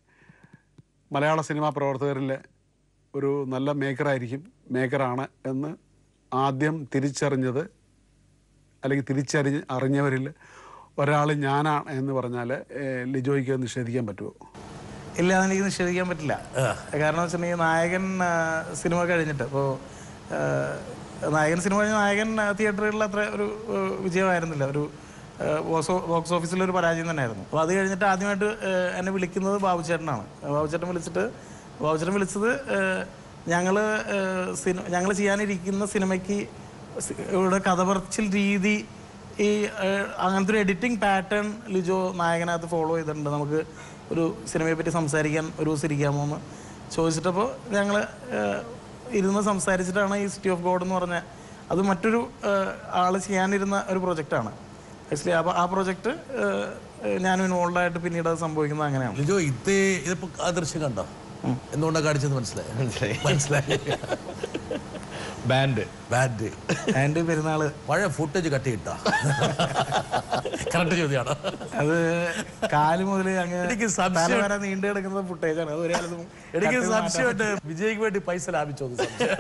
മലയാള സിനിമാ പ്രവർത്തകരിൽ ഒരു നല്ല മേക്കറായിരിക്കും മേക്കറാണ് എന്ന് ആദ്യം തിരിച്ചറിഞ്ഞത് അല്ലെങ്കിൽ തിരിച്ചറിഞ്ഞ് അറിഞ്ഞവരിൽ ഒരാൾ ഞാനാണ് എന്ന് പറഞ്ഞാൽ ഏഹ്, ലിജോയ്ക്ക് അത് നിഷേധിക്കാൻ പറ്റുമോ ഇല്ല അതെനിക്ക് നിഷേധിക്കാൻ പറ്റില്ല കാരണം വെച്ചിട്ടുണ്ടെങ്കിൽ നായകൻ ആ, സിനിമ കഴിഞ്ഞിട്ട് ഇപ്പോൾ നായകൻ സിനിമ കഴിഞ്ഞ നായകൻ ആ, തിയേറ്ററുകളിൽ അത്ര ഒരു ആ, വിജയമായിരുന്നില്ല ഒരു ആ, ബോക്സ് ബോക്സ് ഓഫീസിൽ ഒരു പരാജയം തന്നെയായിരുന്നു അപ്പോൾ അത് കഴിഞ്ഞിട്ട് ആദ്യമായിട്ട് ആ, എന്നെ വിളിക്കുന്നത് ബാബുചേട്ടനാണ് ബാബുചേട്ടൻ വിളിച്ചിട്ട് ബാബുചേട്ടൻ വിളിച്ചത് ഞങ്ങൾ സിനിമ ഞങ്ങൾ ചെയ്യാനിരിക്കുന്ന സിനിമയ്ക്ക് സി- ഇവിടെ കഥ പറച്ചിൽ രീതി ഈ ഏഹ്, അങ്ങനത്തെ ഒരു എഡിറ്റിംഗ് പാറ്റേൺ ലിജോ നായകനകത്ത് ഫോളോ ചെയ്തിട്ടുണ്ട് നമുക്ക് ഒരു സിനിമയെ പറ്റി സംസാരിക്കാൻ ഒരു ദിവസം ഇരിക്കാമോ എന്ന് ചോദിച്ചിട്ടപ്പോൾ ഞങ്ങൾ ഇരുന്ന് സംസാരിച്ചിട്ടാണ് ഈ സിറ്റി ഓഫ് ഗോഡ് എന്ന് പറഞ്ഞ അത് മറ്റൊരു ആൾ ചെയ്യാനിരുന്ന ഒരു പ്രൊജക്റ്റാണ് ആക്ച്വലി അപ്പോൾ ആ പ്രൊജക്റ്റ് ഞാനും ഇൻവോൾവ് ആയിട്ട് പിന്നീട് അത് സംഭവിക്കുന്നത് അങ്ങനെയാണ് ലിജോ ഇത് ഇതിപ്പോ ആ ദൃശ്യം കണ്ടോ എന്തുകൊണ്ടാണ് കാണിച്ചത് മനസ്സിലായി മനസ്സിലായി മനസ്സിലായി ബാൻഡ് ബാഡ് അതിൻ്റെ പെരുന്നാള് പഴയ ഫുട്ടേജ് കട്ട് കിട്ടാ കറക്റ്റ് ചോദ്യമാണ് അത് കാല് മുതൽ അങ്ങ് എനിക്ക് സംശയം- തല വരെ നീണ്ടു കിടക്കുന്ന ഫുട്ടേജാണ് അത് ഒരു കാലത്തും എനിക്ക് cut മാറ്റാൻ സംശയമുണ്ട് വിജയ്ക്ക് വേണ്ടി പൈസ ലാഭിച്ചോ എന്ന് സംശയം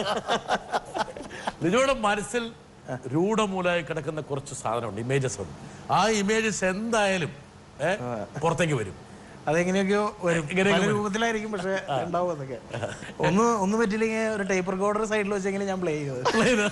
ലിജോയുടെ മനസ്സിൽ രൂഢമൂലമായി കിടക്കുന്ന കുറച്ച് സാധനമുണ്ട് ഇമേജസ് ഉണ്ട് ആ ഇമേജസ് എന്തായാലും ഏ, പുറത്തേക്ക് വരും അതെങ്ങനെയൊക്കെയോ വരും ഇങ്ങനെയൊക്കെ പല വരും. രൂപത്തിലായിരിക്കും പക്ഷെ ഉണ്ടാവും അതൊക്കെ ഒന്ന് ഒന്ന് പറ്റില്ലെങ്കിൽ ഒരു ടേപ്പ് റെക്കോർഡർ സൈഡിൽ വെച്ചെങ്കിലും ഞാൻ പ്ലേ ചെയ്തത്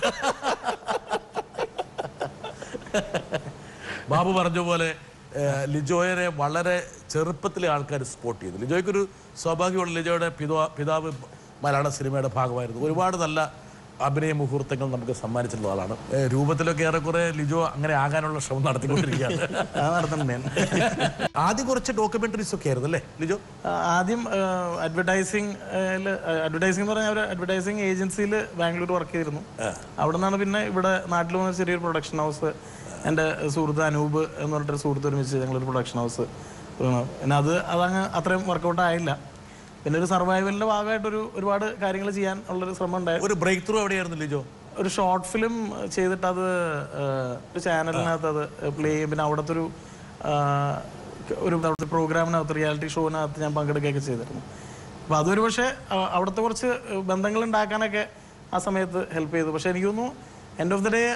ബാബു പറഞ്ഞ പോലെ ഏ, ലിജോയനെ വളരെ ചെറുപ്പത്തിലെ ആൾക്കാർ സ്പോട്ട് ചെയ്തു ലിജോയ്ക്കൊരു സ്വാഭാവികമുള്ള ലിജോയുടെ പിതാ പിതാവ് മലയാള സിനിമയുടെ ഭാഗമായിരുന്നു ഒരുപാട് നല്ല അഭിനയ മുഹൂർത്തങ്ങൾ നമുക്ക് സമ്മാനിച്ചിട്ടുള്ള ആളാണ് ഏ, രൂപത്തിലൊക്കെ ഏറെക്കുറെ ലിജോ അങ്ങനെ ആകാനുള്ള ശ്രമം നടത്തിക്കൊണ്ടിരിക്കുകയാണ് അത് നടത്തുന്നുണ്ട് ഞാൻ ആദ്യം കുറച്ച് ഡോക്യുമെന്ററീസ് ഒക്കെ ആയിരുന്നു അല്ലേ ലിജോ ആ, ആദ്യം അഡ്വർടൈസിങ് അഡ്വർടൈസിംഗ് എന്ന് പറഞ്ഞാൽ ഒരു അഡ്വർടൈസിംഗ് ഏജൻസിയിൽ ബാംഗ്ലൂർ വർക്ക് ചെയ്തിരുന്നു അവിടെ നിന്നാണ് പിന്നെ ഇവിടെ നാട്ടിൽ വന്ന ചെറിയൊരു പ്രൊഡക്ഷൻ ഹൗസ് എൻ്റെ സുഹൃത്ത് അനൂപ് എന്ന് പറഞ്ഞിട്ടൊരു സുഹൃത്ത് ഒരുമിച്ച് ഞങ്ങളൊരു പ്രൊഡക്ഷൻ ഹൗസ് പിന്നെ അത് അതങ്ങ് അത്രയും വർക്കൗട്ട് ആയില്ല പിന്നെ ഒരു സർവൈവലിൻ്റെ ഭാഗമായിട്ടൊരു ഒരുപാട് കാര്യങ്ങൾ ചെയ്യാൻ ഉള്ളൊരു ശ്രമം ഉണ്ടായിരുന്നു ഒരു ബ്രേക്ക് ത്രൂ എവിടെയായിരുന്നു ലിജോ ഒരു ഷോർട്ട് ഫിലിം ചെയ്തിട്ട് അത് ഏഹ്, ഒരു ചാനലിനകത്ത് അത് പ്ലേ ചെയ്യും പിന്നെ അവിടുത്തെ ഒരു ആഹ്, ഒരു അവിടുത്തെ പ്രോഗ്രാമിനകത്ത് റിയാലിറ്റി ഷോവിനകത്ത് ഞാൻ പങ്കെടുക്കുകയൊക്കെ ചെയ്തിരുന്നു അപ്പോൾ അതൊരു പക്ഷേ അഹ് അവിടുത്തെ കുറച്ച് ബന്ധങ്ങൾ ഉണ്ടാക്കാനൊക്കെ ആ സമയത്ത് ഹെൽപ്പ് ചെയ്തു പക്ഷേ എനിക്ക് തോന്നുന്നു എൻഡ് ഓഫ് ദി ഡേ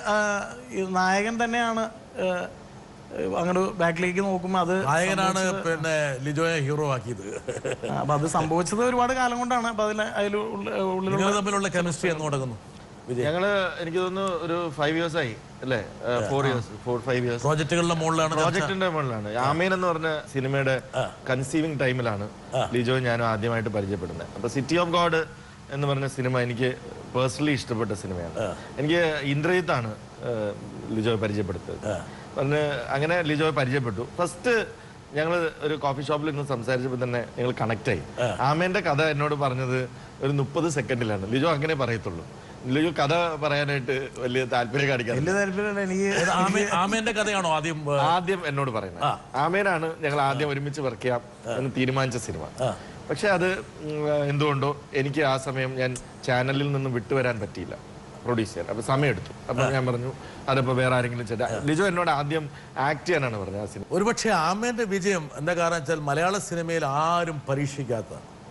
നായകൻ തന്നെയാണ് ഏഹ്, അങ്ങോട്ട് ബാക്കിലേക്ക് നോക്കുമ്പോൾ അത് നായകനാണ് പിന്നെ ലിജോയെ ഹീറോ ആക്കിയത് അപ്പം അത് സംഭവിച്ചത് ഒരുപാട് കാലം കൊണ്ടാണ് അപ്പം അതിൽ അതിൽ ഉള്ളിലുള്ള നിങ്ങൾ തമ്മിലുള്ള കെമിസ്ട്രി എന്ന് തുടങ്ങുന്നു വിജയ് ഞങ്ങള് എനിക്ക് തോന്നുന്നു ഒരു ഫൈവ് ഇയേഴ്സ് ആയി അല്ലേ four years four five years പ്രോജക്റ്റുകളുടെ മുകളിലാണ് ചർച്ച. പ്രോജക്റ്റിന്റെ മുകളിലാണ് ആമീൻ എന്ന് പറഞ്ഞ സിനിമയുടെ കൺസീവിംഗ് ടൈമിലാണ് ലിജോ ഞാനും ആദ്യമായിട്ട് പരിചയപ്പെടുന്നത് അപ്പൊ സിറ്റി ഓഫ് ഗോഡ് എന്ന് പറഞ്ഞ സിനിമ എനിക്ക് പേഴ്സണലി ഇഷ്ടപ്പെട്ട സിനിമയാണ് എനിക്ക് ഇന്ദ്രജിത്താണ് ഏഹ്, ലിജോയെ പരിചയപ്പെടുത്തത് പറഞ്ഞ് അങ്ങനെ ലിജോയെ പരിചയപ്പെട്ടു ഫസ്റ്റ് ഞങ്ങൾ ഒരു കോഫി ഷോപ്പിൽ ഇരുന്ന് സംസാരിച്ചപ്പോൾ തന്നെ ഞങ്ങൾ കണക്ട് ആയി ആമേന്റെ കഥ എന്നോട് പറഞ്ഞത് ഒരു മുപ്പത് സെക്കൻഡിലാണ് ലിജോ അങ്ങനെ പറയത്തുള്ളൂ ലിജോ കഥ പറയാനായിട്ട് വലിയ താല്പര്യം കാണിക്കാറ് വലിയ താല്പര്യമില്ല എനിക്ക് ഇത് ആമേ- ആമേന്റെ കഥയാണോ ആദ്യം ഏ, ആദ്യം എന്നോട് പറയുന്നത് ആമേനാണ് ഞങ്ങൾ ആദ്യം ഒരുമിച്ച് വർക്ക് ചെയ്യാം എന്ന് തീരുമാനിച്ച സിനിമ പക്ഷെ അത് ഉം, എന്തുകൊണ്ടോ എനിക്ക് ആ സമയം ഞാൻ ചാനലിൽ നിന്നും വിട്ടുവരാൻ പറ്റിയില്ല പ്രൊഡ്യൂസ് ചെയ്യാൻ അപ്പൊ സമയം എടുത്തു അപ്പൊ ഞാൻ പറഞ്ഞു അതിപ്പോ വേറെ ആരെങ്കിലും ചെയ്ത ലിജോ എന്നോട് ആദ്യം ആക്ട് ചെയ്യാനാണ് പറഞ്ഞത് ആ സിനിമ ഒരുപക്ഷെ ആമേന്റെ വിജയം എന്താ കാരണം വെച്ചാൽ മലയാള സിനിമയിൽ ആരും പരീക്ഷിക്കാത്ത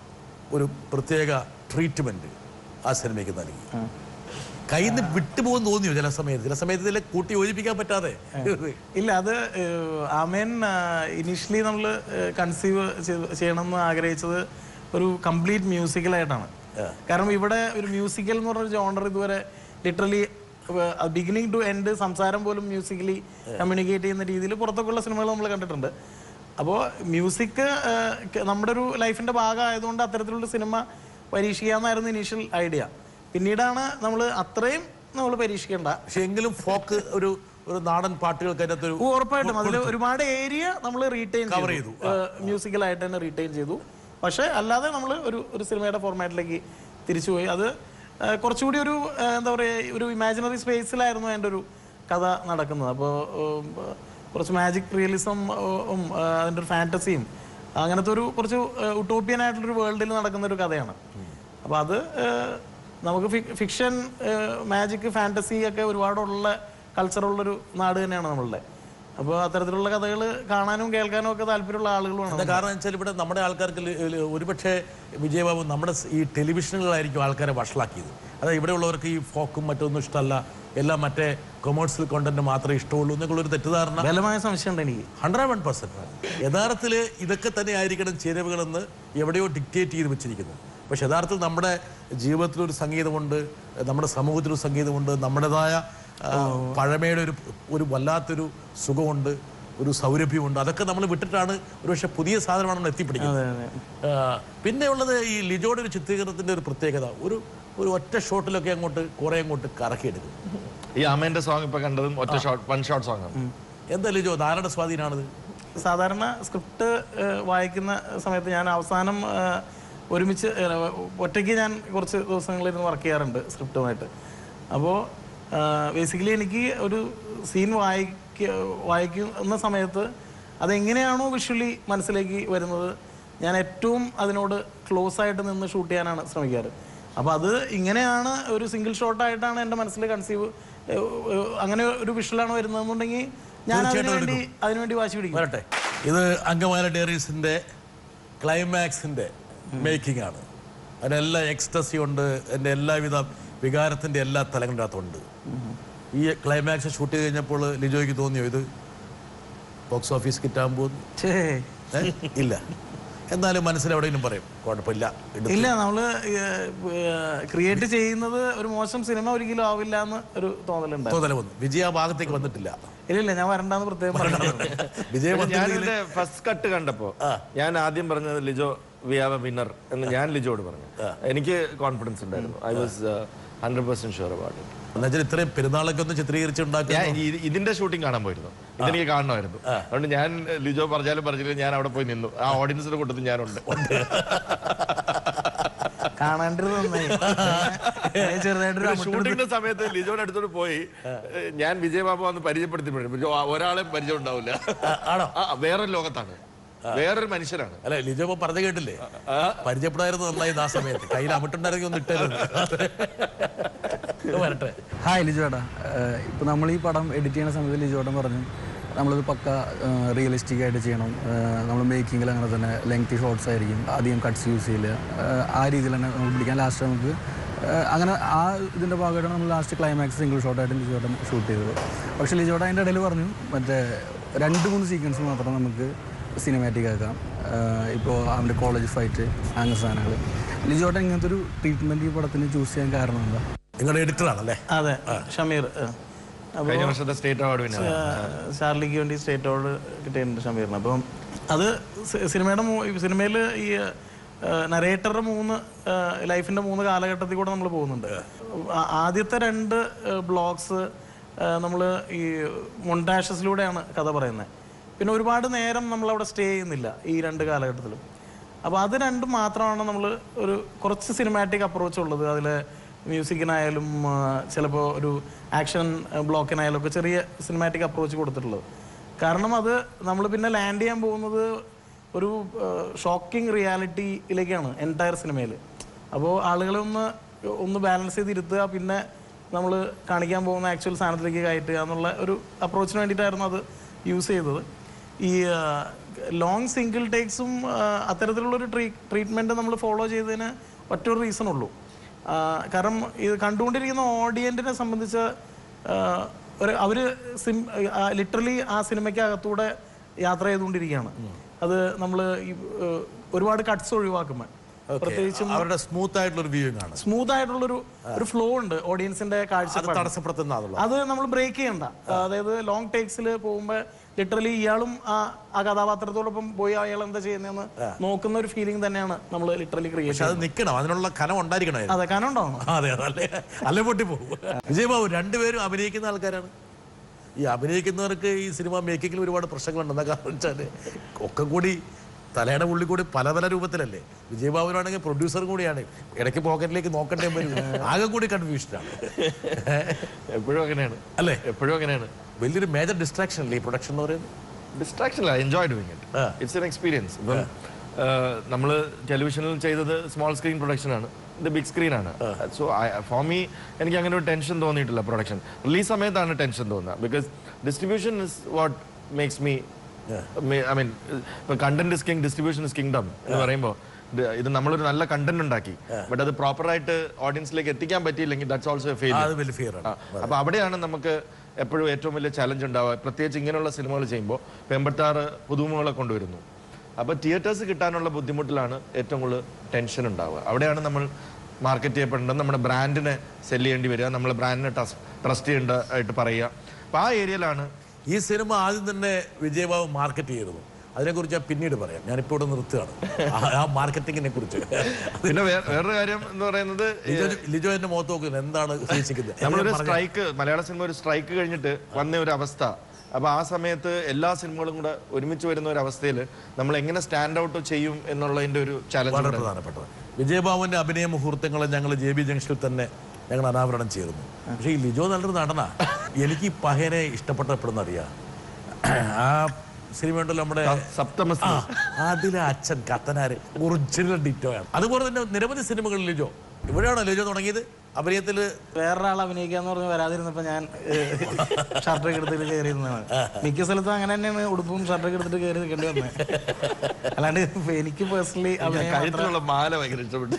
ഒരു പ്രത്യേക ട്രീറ്റ്മെന്റ് ആ സിനിമയ്ക്ക് നൽകി കയ്യിൽ നിന്ന് വിട്ടുപോകുന്ന തോന്നിയോ ചില സമയത്ത് ചില സമയത്ത് ഇതിലെ കൂട്ടി യോജിപ്പിക്കാൻ പറ്റാതെ ഇല്ല അത് ഏഹ്, ആമേൻ ഇനീഷ്യലി നമ്മൾ കൺസീവ് ചെയ്യണമെന്ന് ആഗ്രഹിച്ചത് ഒരു കംപ്ലീറ്റ് മ്യൂസിക്കലായിട്ടാണ് കാരണം ഇവിടെ ഒരു മ്യൂസിക്കൽ എന്ന് പറഞ്ഞ ജോണർ ഇതുവരെ ലിറ്ററലി ബിഗിനിങ് ടു എൻഡ് സംസാരം പോലും മ്യൂസിക്കലി കമ്മ്യൂണിക്കേറ്റ് ചെയ്യുന്ന രീതിയിൽ പുറത്തൊക്കെയുള്ള സിനിമകൾ നമ്മൾ കണ്ടിട്ടുണ്ട് അപ്പോൾ മ്യൂസിക് നമ്മുടെ ഒരു ലൈഫിന്റെ ഭാഗമായതുകൊണ്ട് അത്തരത്തിലുള്ള സിനിമ പരീക്ഷിക്കാമെന്നായിരുന്നു ഇനീഷ്യൽ ഐഡിയ പിന്നീടാണ് നമ്മൾ അത്രയും നമ്മൾ പരീക്ഷിക്കേണ്ട പക്ഷെ എങ്കിലും ഫോക്ക് ഒരു ഒരു നാടൻ പാട്ടുകൾക്ക് അതിനകത്തൊരു ഓ, ഉറപ്പായിട്ടും അതിൽ ഒരുപാട് ഏരിയ നമ്മൾ റീറ്റെയിൻ Cover ചെയ്തു. മ്യൂസിക്കലായിട്ട് തന്നെ റീറ്റെയിൻ ചെയ്തു പക്ഷേ അല്ലാതെ നമ്മൾ ഒരു ഒരു സിനിമയുടെ ഫോർമാറ്റിലേക്ക് തിരിച്ചുപോയി അത് ആ, കുറച്ചുകൂടി ഒരു ആ, എന്താ പറയുക ഒരു ഇമാജിനറി സ്പേസിലായിരുന്നു എൻ്റെ ഒരു കഥ നടക്കുന്നത് അപ്പോൾ കുറച്ച് മാജിക് റിയലിസം അതിൻ്റെ ഒരു ഫാൻറ്റസിയും അങ്ങനത്തെ ഒരു കുറച്ച് ഉട്ടോപ്യൻ ആയിട്ടുള്ളൊരു വേൾഡിൽ നടക്കുന്ന ഒരു കഥയാണ് അപ്പോൾ അത് ആ, നമുക്ക് ഫിക്ഷൻ മാജിക് ഫാൻറ്റസി ഒക്കെ ഒരുപാടുള്ള കൾച്ചറുള്ളൊരു നാട് തന്നെയാണ് നമ്മളുടെ അപ്പോൾ അത്തരത്തിലുള്ള കഥകൾ കാണാനും കേൾക്കാനും ഒക്കെ താല്പര്യമുള്ള ആളുകളുമാണ് എന്താ കാരണം വെച്ചാൽ ഇവിടെ നമ്മുടെ ആൾക്കാർക്ക് ല- ല- ഒരുപക്ഷെ വിജയബാബു നമ്മുടെ സ് ഈ ടെലിവിഷനുകളായിരിക്കും ആൾക്കാരെ വഷളാക്കിയത് അതായത് ഇവിടെയുള്ളവർക്ക് ഈ ഫോക്കും മറ്റൊന്നും ഇഷ്ടമല്ല എല്ലാം മറ്റേ കൊമേഴ്സ്യൽ കോണ്ടന്റ് മാത്രമേ ഇഷ്ടമുള്ളൂ എന്നൊക്കെ ഒരു തെറ്റിദ്ധാരണ ബലമായ സംശയമുണ്ട് എനിക്ക് ഹൺഡ്രഡ് വൺ പെർസെന്റ് യഥാർത്ഥത്തിൽ ഇതൊക്കെ തന്നെ ആയിരിക്കണം ചേരുവകളെന്ന് എവിടെയോ ഡിക്റ്റേറ്റ് ചെയ്ത് വെച്ചിരിക്കുന്നു പക്ഷെ യഥാർത്ഥത്തിൽ നമ്മുടെ ജീവിതത്തിലൊരു സംഗീതമുണ്ട് നമ്മുടെ സമൂഹത്തിലൊരു സംഗീതമുണ്ട് നമ്മുടേതായ ആ, പഴമയുടെ ഒരു ഒരു വല്ലാത്തൊരു സുഖമുണ്ട് ഒരു സൗരഭ്യമുണ്ട് അതൊക്കെ നമ്മൾ വിട്ടിട്ടാണ് ഒരുപക്ഷെ പുതിയ സാധനമാണ് നമ്മൾ എത്തിപ്പിടിക്കുന്നത് ആ, പിന്നെ ഉള്ളത് ഈ ലിജോയുടെ ഒരു ചിത്രീകരണത്തിന്റെ ഒരു പ്രത്യേകത ഒരു ഒരു ഒറ്റ ഷോട്ടിലൊക്കെ അങ്ങോട്ട് കുറെ അങ്ങോട്ട് കറക്കിയെടുക്കും ഈ അമ്മേന്റെ സോങ് ഇപ്പൊ കണ്ടതും ഒറ്റ ഷോട്ട് വൺ ഷോട്ട് സോങ് ആണ് എന്താ ലിജോ ധാരണ സ്വാധീനമാണിത് സാധാരണ സ്ക്രിപ്റ്റ് വായിക്കുന്ന സമയത്ത് ഞാൻ അവസാനം ആ, ഒരുമിച്ച് ഏ, ഒറ്റയ്ക്ക് ഞാൻ കുറച്ച് ദിവസങ്ങളിരുന്ന് വർക്ക് ചെയ്യാറുണ്ട് സ്ക്രിപ്റ്റുമായിട്ട് അപ്പോൾ ബേസിക്കലി എനിക്ക് ഒരു സീൻ വായിക്ക വായിക്കുന്ന സമയത്ത് അതെങ്ങനെയാണോ വിഷ്വലി മനസ്സിലേക്ക് വരുന്നത് ഞാൻ ഏറ്റവും അതിനോട് ക്ലോസ് ആയിട്ട് നിന്ന് ഷൂട്ട് ചെയ്യാനാണ് ശ്രമിക്കാറ് അപ്പോൾ അത് ഇങ്ങനെയാണ് ഒരു സിംഗിൾ ഷോട്ടായിട്ടാണ് എൻ്റെ മനസ്സിൽ കൺസീവ് അങ്ങനെ ഒരു വിഷ്വലാണ് വരുന്നതെന്നുണ്ടെങ്കിൽ ഞാൻ അതിനു വേണ്ടി അതിനുവേണ്ടി വാശി പിടിക്കും വരട്ടെ ഇത് അങ്കമാല ഡയറീസിന്റെ ക്ലൈമാക്സിന്റെ മേക്കിംഗ് ആണ് അതിനെല്ലാം എക്സ്റ്റസി ഉണ്ട് എൻ്റെ എല്ലാവിധ വികാരത്തിന്റെ എല്ലാ തലങ്ങളുടെ അകത്തുണ്ട് ഈ ക്ലൈമാക്സ് ഷൂട്ട് ചെയ്ത് കഴിഞ്ഞപ്പോൾ ലിജോയ്ക്ക് തോന്നിയോ ഇത് ബോക്സ് ഓഫീസ് കിട്ടാൻ പോകുന്നു ഛേ ഏ? ഇല്ല എന്നാലും മനസ്സിൽ എവിടെയെങ്കിലും പറയും കുഴപ്പമില്ല എടുത്ത് ഇല്ല നമ്മള് ക്രിയേറ്റ് ചെയ്യുന്നത് ഒരു മോശം സിനിമ ഒരിക്കലും ആവില്ല എന്ന് ഒരു തോന്നലുണ്ട് തോന്നല വന്നു വിജയ ആ ഭാഗത്തേക്ക് വന്നിട്ടില്ല ഇല്ല ഇല്ല ഞാൻ വരണ്ടെന്ന് പ്രത്യേകം പറഞ്ഞു വിജയ ഞാൻ വന്നില്ലെങ്കിൽ എന്റെ ഫസ്റ്റ് കട്ട് കണ്ടപ്പോ ഞാൻ ആദ്യം പറഞ്ഞത് Lijo we have a winner എന്ന് ഞാൻ ലിജോട് പറഞ്ഞു എനിക്ക് കോൺഫിഡൻസ് ഉണ്ടായിരുന്നു I was hundred percent sure about it എന്നുവെച്ചാൽ ഇത്രയും പെരുന്നാളൊക്കെ ഒന്ന് ചിത്രീകരിച്ചുണ്ടാക്കി ഞാൻ ഈ- ഇതിന്റെ ഷൂട്ടിംഗ് കാണാൻ പോയിരുന്നു ഇതെനിക്ക് കാണണമായിരുന്നു അതുകൊണ്ട് ഞാൻ ലിജോ പറഞ്ഞാലും പറഞ്ഞില്ല ഞാൻ അവിടെ പോയി നിന്നു ആ ഓഡിയൻസിന്റെ കൂട്ടത്തിൽ ഞാനുണ്ട് കാണാണ്ടിരുന്ന നന്നായി ഞാൻ ചെറുതായിട്ടൊരു അമിട്ട് ഷൂട്ടിംഗിന്റെ സമയത്ത് ലിജോയുടെ അടുത്തോട്ട് പോയി ഏഹ്, ഞാൻ വിജയബാബു വന്ന് പരിചയപ്പെടുത്തി ഒരാളെ പരിചയം ഉണ്ടാവില്ല ആണോ ആ, വേറൊരു ലോകത്താണ് വേറൊരു മനുഷ്യനാണ് അല്ല ലിജോ ഇപ്പൊ പറഞ്ഞു കേട്ടില്ലേ പരിചയപ്പെടായിരുന്നു നന്നായിരുന്നു ആ സമയത്ത് കയ്യിൽ അമിട്ടുണ്ടായിരുന്നെങ്കിൽ ഒന്ന് ഇട്ടായിരുന്നു വരട്ടെ ഹായ് ലിജോട്ടാ ഇപ്പോൾ നമ്മൾ ഈ പടം എഡിറ്റ് ചെയ്യുന്ന സമയത്ത് ലിജോട്ടൻ പറഞ്ഞു നമ്മളിത് പക്ക റിയലിസ്റ്റിക് ആയിട്ട് ചെയ്യണം നമ്മൾ മേക്കിങ്ങിൽ അങ്ങനെ തന്നെ ലെങ്തി ഷോർട്സ് ആയിരിക്കും അധികം കട്ട്സ് യൂസ് ചെയ്യില്ല ഏഹ് ആ രീതിയിൽ തന്നെ നമുക്ക് പിടിക്കാൻ ലാസ്റ്റ് നമുക്ക് ഏഹ് അങ്ങനെ ആ ഇതിൻ്റെ ഭാഗമായിട്ടാണ് നമ്മൾ ലാസ്റ്റ് ക്ലൈമാക്സ് സിംഗിൾ ഷോട്ടായിട്ട് ലിജോട്ടൻ ഷൂട്ട് ചെയ്തത് പക്ഷേ ലിജോട്ടൻ അതിൻ്റെ ഇടയിൽ പറഞ്ഞു മറ്റേ രണ്ട് മൂന്ന് സീക്വൻസ് മാത്രം നമുക്ക് സിനിമാറ്റിക് ആക്കാം ഇപ്പോൾ അവൻ്റെ കോളേജ് ഫൈറ്റ് അങ്ങനെ സാധനങ്ങൾ ലിജോട്ടൻ ഇങ്ങനത്തെ ഒരു ട്രീറ്റ്മെൻറ്റ് ഈ പടത്തിന് ചൂസ് ചെയ്യാൻ കാരണം എന്താ നിങ്ങളുടെ എഡിറ്ററാണല്ലേ അതെ ഷമീർ ആ. അപ്പൊ കഴിഞ്ഞ വർഷത്തെ സ്റ്റേറ്റ് അവാർഡ് വിന്നർ ആ, ചാർലിക്ക് വേണ്ടി സ്റ്റേറ്റ് അവാർഡ് കിട്ടിയിട്ടുണ്ട് ഷമീറിന് അപ്പം അത് സി- സിനിമയുടെ സിനിമയിൽ ഈ നരേറ്ററുടെ മൂന്ന് ലൈഫിന്റെ മൂന്ന് കാലഘട്ടത്തിൽ കൂടെ നമ്മൾ പോകുന്നുണ്ട് ആ- ആദ്യത്തെ രണ്ട് ബ്ലോഗ്സ് നമ്മൾ ഈ മൊണ്ടാഷസിലൂടെയാണ് കഥ പറയുന്നത് പിന്നെ ഒരുപാട് നേരം നമ്മൾ അവിടെ സ്റ്റേ ചെയ്യുന്നില്ല ഈ രണ്ട് കാലഘട്ടത്തിലും അപ്പോൾ അത് രണ്ടും മാത്രമാണ് നമ്മൾ ഒരു കുറച്ച് സിനിമാറ്റിക് അപ്രോച്ച് ഉള്ളത് അതിൽ മ്യൂസിക്കിനായാലും ചിലപ്പോൾ ഒരു ആക്ഷൻ ബ്ലോക്കിനായാലും ഒക്കെ ചെറിയ സിനിമാറ്റിക് അപ്രോച്ച് കൊടുത്തിട്ടുള്ളത് കാരണം അത് നമ്മൾ പിന്നെ ലാൻഡ് ചെയ്യാൻ പോകുന്നത് ഒരു ഷോക്കിംഗ് റിയാലിറ്റിയിലേക്കാണ് എൻറ്റയർ സിനിമയിൽ അപ്പോൾ ആളുകളെ ഒന്ന് ഒന്ന് ബാലൻസ് ചെയ്തിരുത്തുക പിന്നെ നമ്മൾ കാണിക്കാൻ പോകുന്ന ആക്ച്വൽ സാധനത്തിലേക്ക് കയറ്റുക എന്നുള്ള ഒരു അപ്രോച്ചിന് വേണ്ടിയിട്ടായിരുന്നു അത് യൂസ് ചെയ്തത് ഈ ലോങ് സിംഗിൾ ടേക്സും അത്തരത്തിലുള്ളൊരു ട്രീ ട്രീറ്റ്മെൻറ്റ് നമ്മൾ ഫോളോ ചെയ്തതിന് ഒറ്റൊരു റീസൺ ഉള്ളൂ ആ, കാരണം ഇത് കണ്ടുകൊണ്ടിരിക്കുന്ന ഓഡിയൻറ്റിനെ സംബന്ധിച്ച് ആ, ഒരു അവർ സിം ലിറ്ററലി ആ സിനിമയ്ക്കകത്തൂടെ യാത്ര ചെയ്തുകൊണ്ടിരിക്കുകയാണ് അത് നമ്മൾ ഈ ആ, ഒരുപാട് കട്ട്സ് ഒഴിവാക്കുമ്പോൾ പ്രത്യേകിച്ചും അവരുടെ സ്മൂത്ത് ആയിട്ടുള്ള ഒരു വ്യൂയിങ് ആണ് സ്മൂത്ത് ആയിട്ടുള്ളൊരു ഒരു ഫ്ലോ ഉണ്ട് ഓഡിയൻസിന്റെ അത് കാഴ്ചപ്പാട് തടസ്സപ്പെടുത്തുന്ന അതുള്ള അത് നമ്മൾ ബ്രേക്ക് ചെയ്യണ്ട അതായത് ലോങ് ടേക്സിൽ പോകുമ്പോൾ ലിറ്ററലി ഇയാളും ആ ആ കഥാപാത്രത്തോടൊപ്പം പോയി അയാൾ എന്താ ചെയ്യുന്നതെന്ന് നോക്കുന്ന ഒരു ഫീലിംഗ് തന്നെയാണ് നമ്മൾ ലിറ്ററലി ക്രിയേറ്റ് പക്ഷെ അത് നിൽക്കണം അതിനുള്ള കനം ഉണ്ടായിരിക്കണം അതെ കാരണം ഉണ്ടാവണം അതെ അതല്ലേ അല്ലേ പൊട്ടി പോകും വിജയബാബു രണ്ടുപേരും അഭിനയിക്കുന്ന ആൾക്കാരാണ് ഈ അഭിനയിക്കുന്നവർക്ക് ഈ സിനിമ മേക്കിങ്ങിൽ ഒരുപാട് പ്രശ്നങ്ങളുണ്ട് എന്താ കാരണം വെച്ചാൽ ഒക്കെ കൂടി തലയുടെ ഉള്ളിൽ കൂടി പല പല രൂപത്തിലല്ലേ വിജയബാബുനാണെങ്കിൽ പ്രൊഡ്യൂസറും കൂടിയാണ് ഇടയ്ക്ക് പോക്കറ്റിലേക്ക് നോക്കണ്ടേ വരും ആകെ കൂടി കൺഫ്യൂഷനാണ് എപ്പോഴും അങ്ങനെയാണ് അല്ലേ എപ്പോഴും അങ്ങനെയാണ് വലിയൊരു മേജർ ഡിസ്ട്രാക്ഷൻ അല്ലേ ഈ പ്രൊഡക്ഷൻ എന്ന് പറയുന്നത് ഡിസ്ട്രാക്ഷൻ അല്ല എൻജോയ് ഡൂയിങ് ഇറ്റ് ആ. ഇറ്റ്സ് എൻ എക്സ്പീരിയൻസ് ഇപ്പം നമ്മൾ ടെലിവിഷനിൽ ചെയ്തത് സ്മോൾ സ്ക്രീൻ പ്രൊഡക്ഷൻ ആണ് ഇത് ബിഗ് സ്ക്രീൻ ആണ് സോ ഫോർ മീ എനിക്ക് അങ്ങനെ ഒരു ടെൻഷൻ തോന്നിയിട്ടില്ല പ്രൊഡക്ഷൻ റിലീസ് സമയത്താണ് ടെൻഷൻ തോന്നുക because distribution is what makes me I mean ഇപ്പൊ content is king distribution is kingdom എന്ന് പറയുമ്പോൾ ഇത് നമ്മളൊരു നല്ല കണ്ടന്റ് ഉണ്ടാക്കി ബട്ട് അത് പ്രോപ്പറായിട്ട് ഓഡിയൻസിലേക്ക് എത്തിക്കാൻ പറ്റിയില്ലെങ്കിൽ that's also a uh, failure അത് വലിയ ഫിയർ ആണ് അപ്പൊ അവിടെയാണ് നമുക്ക് എപ്പോഴും ഏറ്റവും വലിയ ചലഞ്ച് ഉണ്ടാവുക പ്രത്യേകിച്ച് ഇങ്ങനെയുള്ള സിനിമകൾ ചെയ്യുമ്പോൾ പെമ്പത്താറ് പുതുമുകളെ കൊണ്ടുവരുന്നു അപ്പൊ തിയേറ്റേഴ്സ് കിട്ടാനുള്ള ബുദ്ധിമുട്ടിലാണ് ഏറ്റവും കൂടുതൽ ടെൻഷൻ ഉണ്ടാവുക അവിടെയാണ് നമ്മൾ മാർക്കറ്റ് ചെയ്യപ്പെടേണ്ടത് നമ്മുടെ ബ്രാൻഡിനെ സെല് ചെയ്യേണ്ടി വരിക നമ്മളെ ബ്രാൻഡിനെ ട്രസ്റ്റ് ചെയ്യേണ്ട ആയിട്ട് പറയുക അപ്പൊ ആ ഏരിയയിലാണ് ഈ സിനിമ ആദ്യം തന്നെ വിജയബാബു മാർക്കറ്റ് ചെയ്തിരുന്നു അതിനെക്കുറിച്ച് ഞാൻ പിന്നീട് പറയാം ഞാനിപ്പോൾ ഇവിടെ നിർത്തുകയാണ് ആ- ആ മാർക്കറ്റിങ്ങിനെ കുറിച്ച് പിന്നെ വേ- വേറൊരു കാര്യം എന്ന് പറയുന്നത് ലിജോ ലിജോ എന്റെ മുഖത്ത് നോക്കുന്നത് എന്താണ് ഉദ്ദേശിക്കുന്നത് നമ്മളൊരു സ്ട്രൈക്ക് മലയാള സിനിമ ഒരു സ്ട്രൈക്ക് കഴിഞ്ഞിട്ട് വന്ന ഒരു അവസ്ഥ അപ്പൊ ആ സമയത്ത് എല്ലാ സിനിമകളും കൂടെ ഒരുമിച്ച് വരുന്ന ഒരു അവസ്ഥയിൽ നമ്മൾ എങ്ങനെ സ്റ്റാൻഡ് ഔട്ട് ചെയ്യും എന്നുള്ളതിന്റെ ഒരു വളരെ ചലഞ്ച് പ്രധാനപ്പെട്ടത് വിജയബാബുവിന്റെ അഭിനയ മുഹൂർത്തങ്ങൾ ഞങ്ങൾ ജെ ബി ജംഗ്ഷനിൽ തന്നെ ഞങ്ങൾ അനാവരണം ചെയ്തിരുന്നു പക്ഷേ ഈ ലിജോ നല്ലൊരു നടനാ എനിക്ക് ഈ പഹനെ ഇഷ്ടപ്പെട്ടപ്പെടുന്ന അറിയാം ആ സിനിമ ഉണ്ടല്ലോ നമ്മുടെ സപ്തമ ആ, അതിലെ അച്ഛൻ കത്തനാര് ഒറിജിനൽ ഡിറ്റോയാണ് അതുപോലെ തന്നെ നിരവധി സിനിമകളിൽ ലിജോ ഇവിടെയാണോ ലിജോ തുടങ്ങിയത് അഭിനയത്തിൽ വേറൊരാൾ അഭിനയിക്കാന്ന് പറഞ്ഞ് വരാതിരുന്നപ്പോ ഞാൻ ഷർട്ടൊക്കെ എടുത്തിട്ട് കയറി ഇരുന്നതാണ് മിക്ക സ്ഥലത്തും അങ്ങനെ തന്നെയാണ് ഉടുപ്പും ഷർട്ടൊക്കെ എടുത്തിട്ട് കയറി നിൽക്കേണ്ടി വന്നത് അല്ലാണ്ട് ഇപ്പൊ എനിക്ക് പേഴ്സണലി അഭിനയം മാത്രം- കഴുത്തിലുള്ള മാല ഭയങ്കര ഇഷ്ടപ്പെട്ടു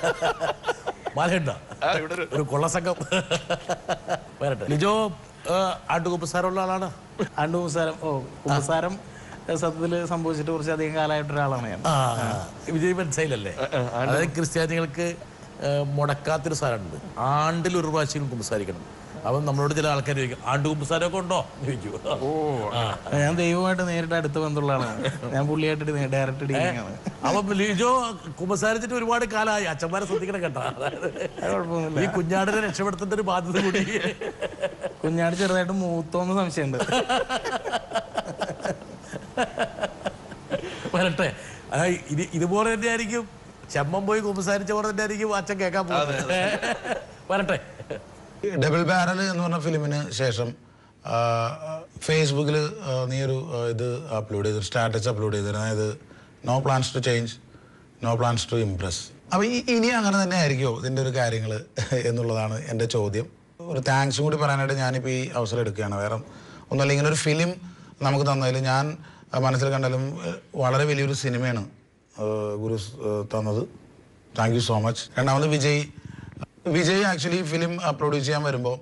മാലയുണ്ടോ ആ, ഇവിടെ ഒരു ഒരു കൊള്ളസംഘം വരട്ടെ ലിജോ ആട്ടുകുപ്പസാരമുള്ള ആളാണ് ആണ്ട് കുമ്പസാരം ഓ കുമ്പസാരം സത്യത്തിൽ സംഭവിച്ചിട്ട് കുറച്ച് അധികം കാലമായിട്ട് ഒരാളാണ് ഞാൻ ആ വിജയ് മനസ്സിലല്ലേ അതായത് ക്രിസ്ത്യാനികൾക്ക് ആ, മുടക്കാത്തൊരു സാധനമുണ്ട് ആണ്ടിൽ ഒരു പ്രാവശ്യം കുമ്പസാരിക്കണം അപ്പം നമ്മളോട് ചില ആൾക്കാർ ചോദിക്കും ആണ്ട് കുമ്പസാരമൊക്കെ ഉണ്ടോ എന്ന് ചോദിക്കും ആ. ഞാൻ ദൈവമായിട്ട് നേരിട്ട് അടുത്ത ബന്ധമുള്ള ആളാണ് ഞാൻ പുള്ളിയായിട്ട് ഡയറക്റ്റ് ഡീലിംഗ് ആണ് അപ്പം ലിജോ കുമ്പസാരിച്ചിട്ട് ഒരുപാട് കാലമായി അച്ഛന്മാരെ ശ്രദ്ധിക്കണം കേട്ടോ അതായത് അത് കുഴപ്പമൊന്നുമില്ല ഈ കുഞ്ഞാടിനെ രക്ഷപ്പെടുത്തേണ്ട ഒരു ബാധ്യത കൂടി കുഞ്ഞാട് ചെറുതായിട്ട് മൂത്തോന്ന് സംശയമുണ്ട് വരട്ടെ ആ, ഇത് ഇതുപോലെ തന്നെ ആയിരിക്കും ചെമ്മൻ പോയി കുമ്പസാരിച്ച പോലെ തന്നെ ആയിരിക്കും അച്ഛൻ കേൾക്കാൻ പോകുന്നത് വരട്ടെ ഡബിൾ ബാരൽ എന്ന് പറഞ്ഞ ഫിലിമിന് ശേഷം ഫേസ്ബുക്കിൽ നീ ഒരു ആ, ഇത് അപ്ലോഡ് ചെയ്തു സ്റ്റാറ്റസ് അപ്ലോഡ് ചെയ്തു അതായത് no plans to change no plans to impress അപ്പോൾ ഇനി അങ്ങനെ തന്നെ ആയിരിക്കുമോ ഇതിൻ്റെ ഒരു കാര്യങ്ങൾ എന്നുള്ളതാണ് എൻ്റെ ചോദ്യം ഒരു താങ്ക്സും കൂടി പറയാനായിട്ട് ഞാനിപ്പോൾ ഈ അവസരം എടുക്കുകയാണ് വേറെ ഒന്നുമല്ല ഇങ്ങനെ ഒരു ഫിലിം നമുക്ക് തന്നതിൽ ഞാൻ ആ, മനസ്സിൽ കണ്ടാലും ഏഹ്, വളരെ വലിയൊരു സിനിമയാണ് ഏഹ്, ഗുരു ഏഹ്, തന്നത് താങ്ക് യു സോ മച്ച് രണ്ടാമത് Vijay Vijay actually film produce ചെയ്യാൻ വരുമ്പോൾ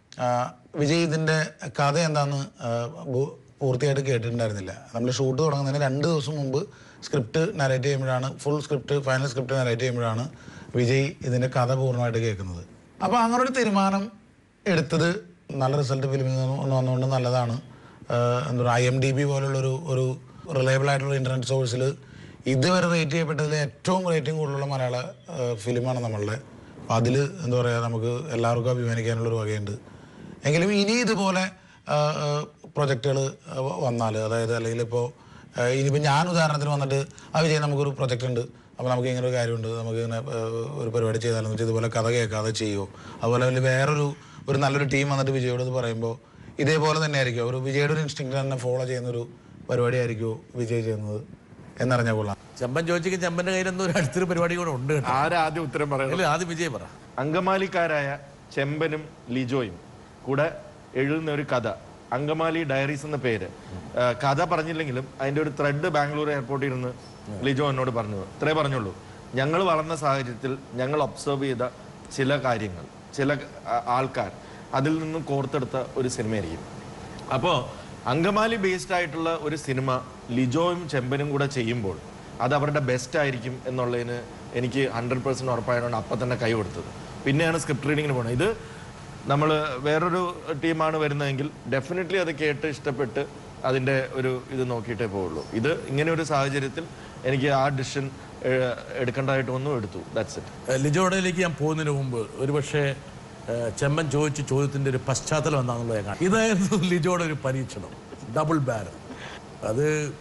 വിജയ് ഇതിൻ്റെ കഥ എന്താണെന്ന് ആ, ബു- പൂർത്തിയായിട്ട് കേട്ടിട്ടുണ്ടായിരുന്നില്ല നമ്മൾ ഷൂട്ട് തുടങ്ങുന്നതിന് രണ്ട് ദിവസം മുമ്പ് സ്ക്രിപ്റ്റ് നരേറ്റ് ചെയ്യുമ്പോഴാണ് full script final script narrate ചെയ്യുമ്പോഴാണ് വിജയ് ഇതിൻ്റെ കഥ പൂർണ്ണമായിട്ട് കേൾക്കുന്നത് അപ്പോൾ അങ്ങനെ ഒരു തീരുമാനം എടുത്തത് നല്ല റിസൾട്ട് ഫിലിമിൽ നിന്ന് വന്നുകൊണ്ട് നല്ലതാണ് ആഹ് എന്താ പറയുക ഐ എം ഡി ബി പോലുള്ളൊരു ഒരു റിലയബിൾ ആയിട്ടുള്ള ഇൻ്റർനെറ്റ് സോഴ്സിൽ ഇതുവരെ റേറ്റ് ചെയ്യപ്പെട്ടതിൽ ഏറ്റവും റേറ്റിംഗ് കൂടുതലുള്ള മലയാള ഫിലിമാണ് നമ്മളുടെ അപ്പോൾ അതിൽ എന്താ പറയുക നമുക്ക് എല്ലാവർക്കും അഭിമാനിക്കാനുള്ളൊരു വകയുണ്ട് എങ്കിലും ഇനി ഇതുപോലെ പ്രൊജക്റ്റുകൾ വന്നാൽ അതായത് അല്ലെങ്കിൽ ഇപ്പോൾ ഇനിയിപ്പോൾ ഞാൻ ഉദാഹരണത്തിന് വന്നിട്ട് ആ വിജയ് നമുക്കൊരു പ്രൊജക്റ്റ് ഉണ്ട് അപ്പോൾ നമുക്ക് ഇങ്ങനെ ഒരു കാര്യമുണ്ട് നമുക്ക് ഇങ്ങനെ ആഹ്, ഒരു പരിപാടി ചെയ്താലെന്ന് വെച്ചാൽ ഇതുപോലെ കഥ കേൾക്കാതെ ചെയ്യുമോ അതുപോലെ വലിയ വേറൊരു ഒരു നല്ലൊരു ടീം വന്നിട്ട് വിജയോട് ഇത് പറയുമ്പോൾ ഇതേപോലെ തന്നെ ആയിരിക്കും ഒരു വിജയുടെ ഒരു ഇൻസ്റ്റിങ് തന്നെ ഫോളോ ചെയ്യുന്നൊരു പരിപാടി ആയിരിക്കുമോ വിജയ് ചെയ്യുന്നത് എന്നറിഞ്ഞാൽ കൊള്ളാം ചെമ്പൻ ചോദിച്ചെങ്കിൽ ചെമ്പന്റെ കയ്യിൽ എന്തോ ഒരു അടുത്തൊരു പരിപാടി കൂടെ ഉണ്ട് കേട്ടോ ആരാദ്യം ഉത്തരം പറയുന്നത് അല്ലേ ആദ്യം വിജയ് പറ അങ്കമാലിക്കാരായ ചെമ്പനും ലിജോയും കൂടെ എഴുതുന്ന ഒരു കഥ അങ്കമാലി ഡയറീസ് എന്ന പേര് ആ, കഥ പറഞ്ഞില്ലെങ്കിലും അതിന്റെ ഒരു ത്രെഡ് ബാംഗ്ലൂർ എയർപോർട്ടിൽ ഇരുന്ന് ലിജോ എന്നോട് പറഞ്ഞു ഇത്രേ പറഞ്ഞുള്ളൂ ഞങ്ങൾ വളർന്ന സാഹചര്യത്തിൽ ഞങ്ങൾ ഒബ്സർവ് ചെയ്ത ചില കാര്യങ്ങൾ ചില ആ, ആൾക്കാർ അതിൽ നിന്നും കോർത്തെടുത്ത ഒരു സിനിമയായിരിക്കും അപ്പോൾ അങ്കമാലി ബേസ്ഡ് ആയിട്ടുള്ള ഒരു സിനിമ ലിജോയും ചെമ്പനും കൂടെ ചെയ്യുമ്പോൾ അത് അവരുടെ ബെസ്റ്റ് ആയിരിക്കും എന്നുള്ളതിന് എനിക്ക് ഹൺഡ്രഡ് പെർസെൻറ്റ് ഉറപ്പായതുകൊണ്ട് അപ്പം തന്നെ കൈ കൊടുത്തത് പിന്നെയാണ് സ്ക്രിപ്റ്റ് റീഡിങ്ങിന് പോകുന്നത് ഇത് നമ്മൾ വേറൊരു ടീമാണ് വരുന്നതെങ്കിൽ ഡെഫിനറ്റ്ലി അത് കേട്ട് ഇഷ്ടപ്പെട്ട് അതിൻ്റെ ഒരു ഇത് നോക്കിയിട്ടേ പോവുള്ളൂ ഇത് ഇങ്ങനെ ഒരു സാഹചര്യത്തിൽ എനിക്ക് ആ ഡിസിഷൻ എടുക്കേണ്ടതായിട്ട് ഒന്നും എടുത്തു ദാറ്റ്സ് ഇറ്റ് ഏഹ് ലിജോടയിലേക്ക് ഞാൻ പോകുന്നതിന് മുമ്പ് ഒരുപക്ഷെ ഏഹ് ചെമ്മൻ ചോദിച്ച ചോദ്യത്തിന്റെ ഒരു പശ്ചാത്തലം എന്താണെന്നുള്ളത് ഞാൻ കാണാം ഇതായിരുന്നു ലിജോയുടെ ഒരു പരീക്ഷണം ഡബിൾ ബാരൽ അത്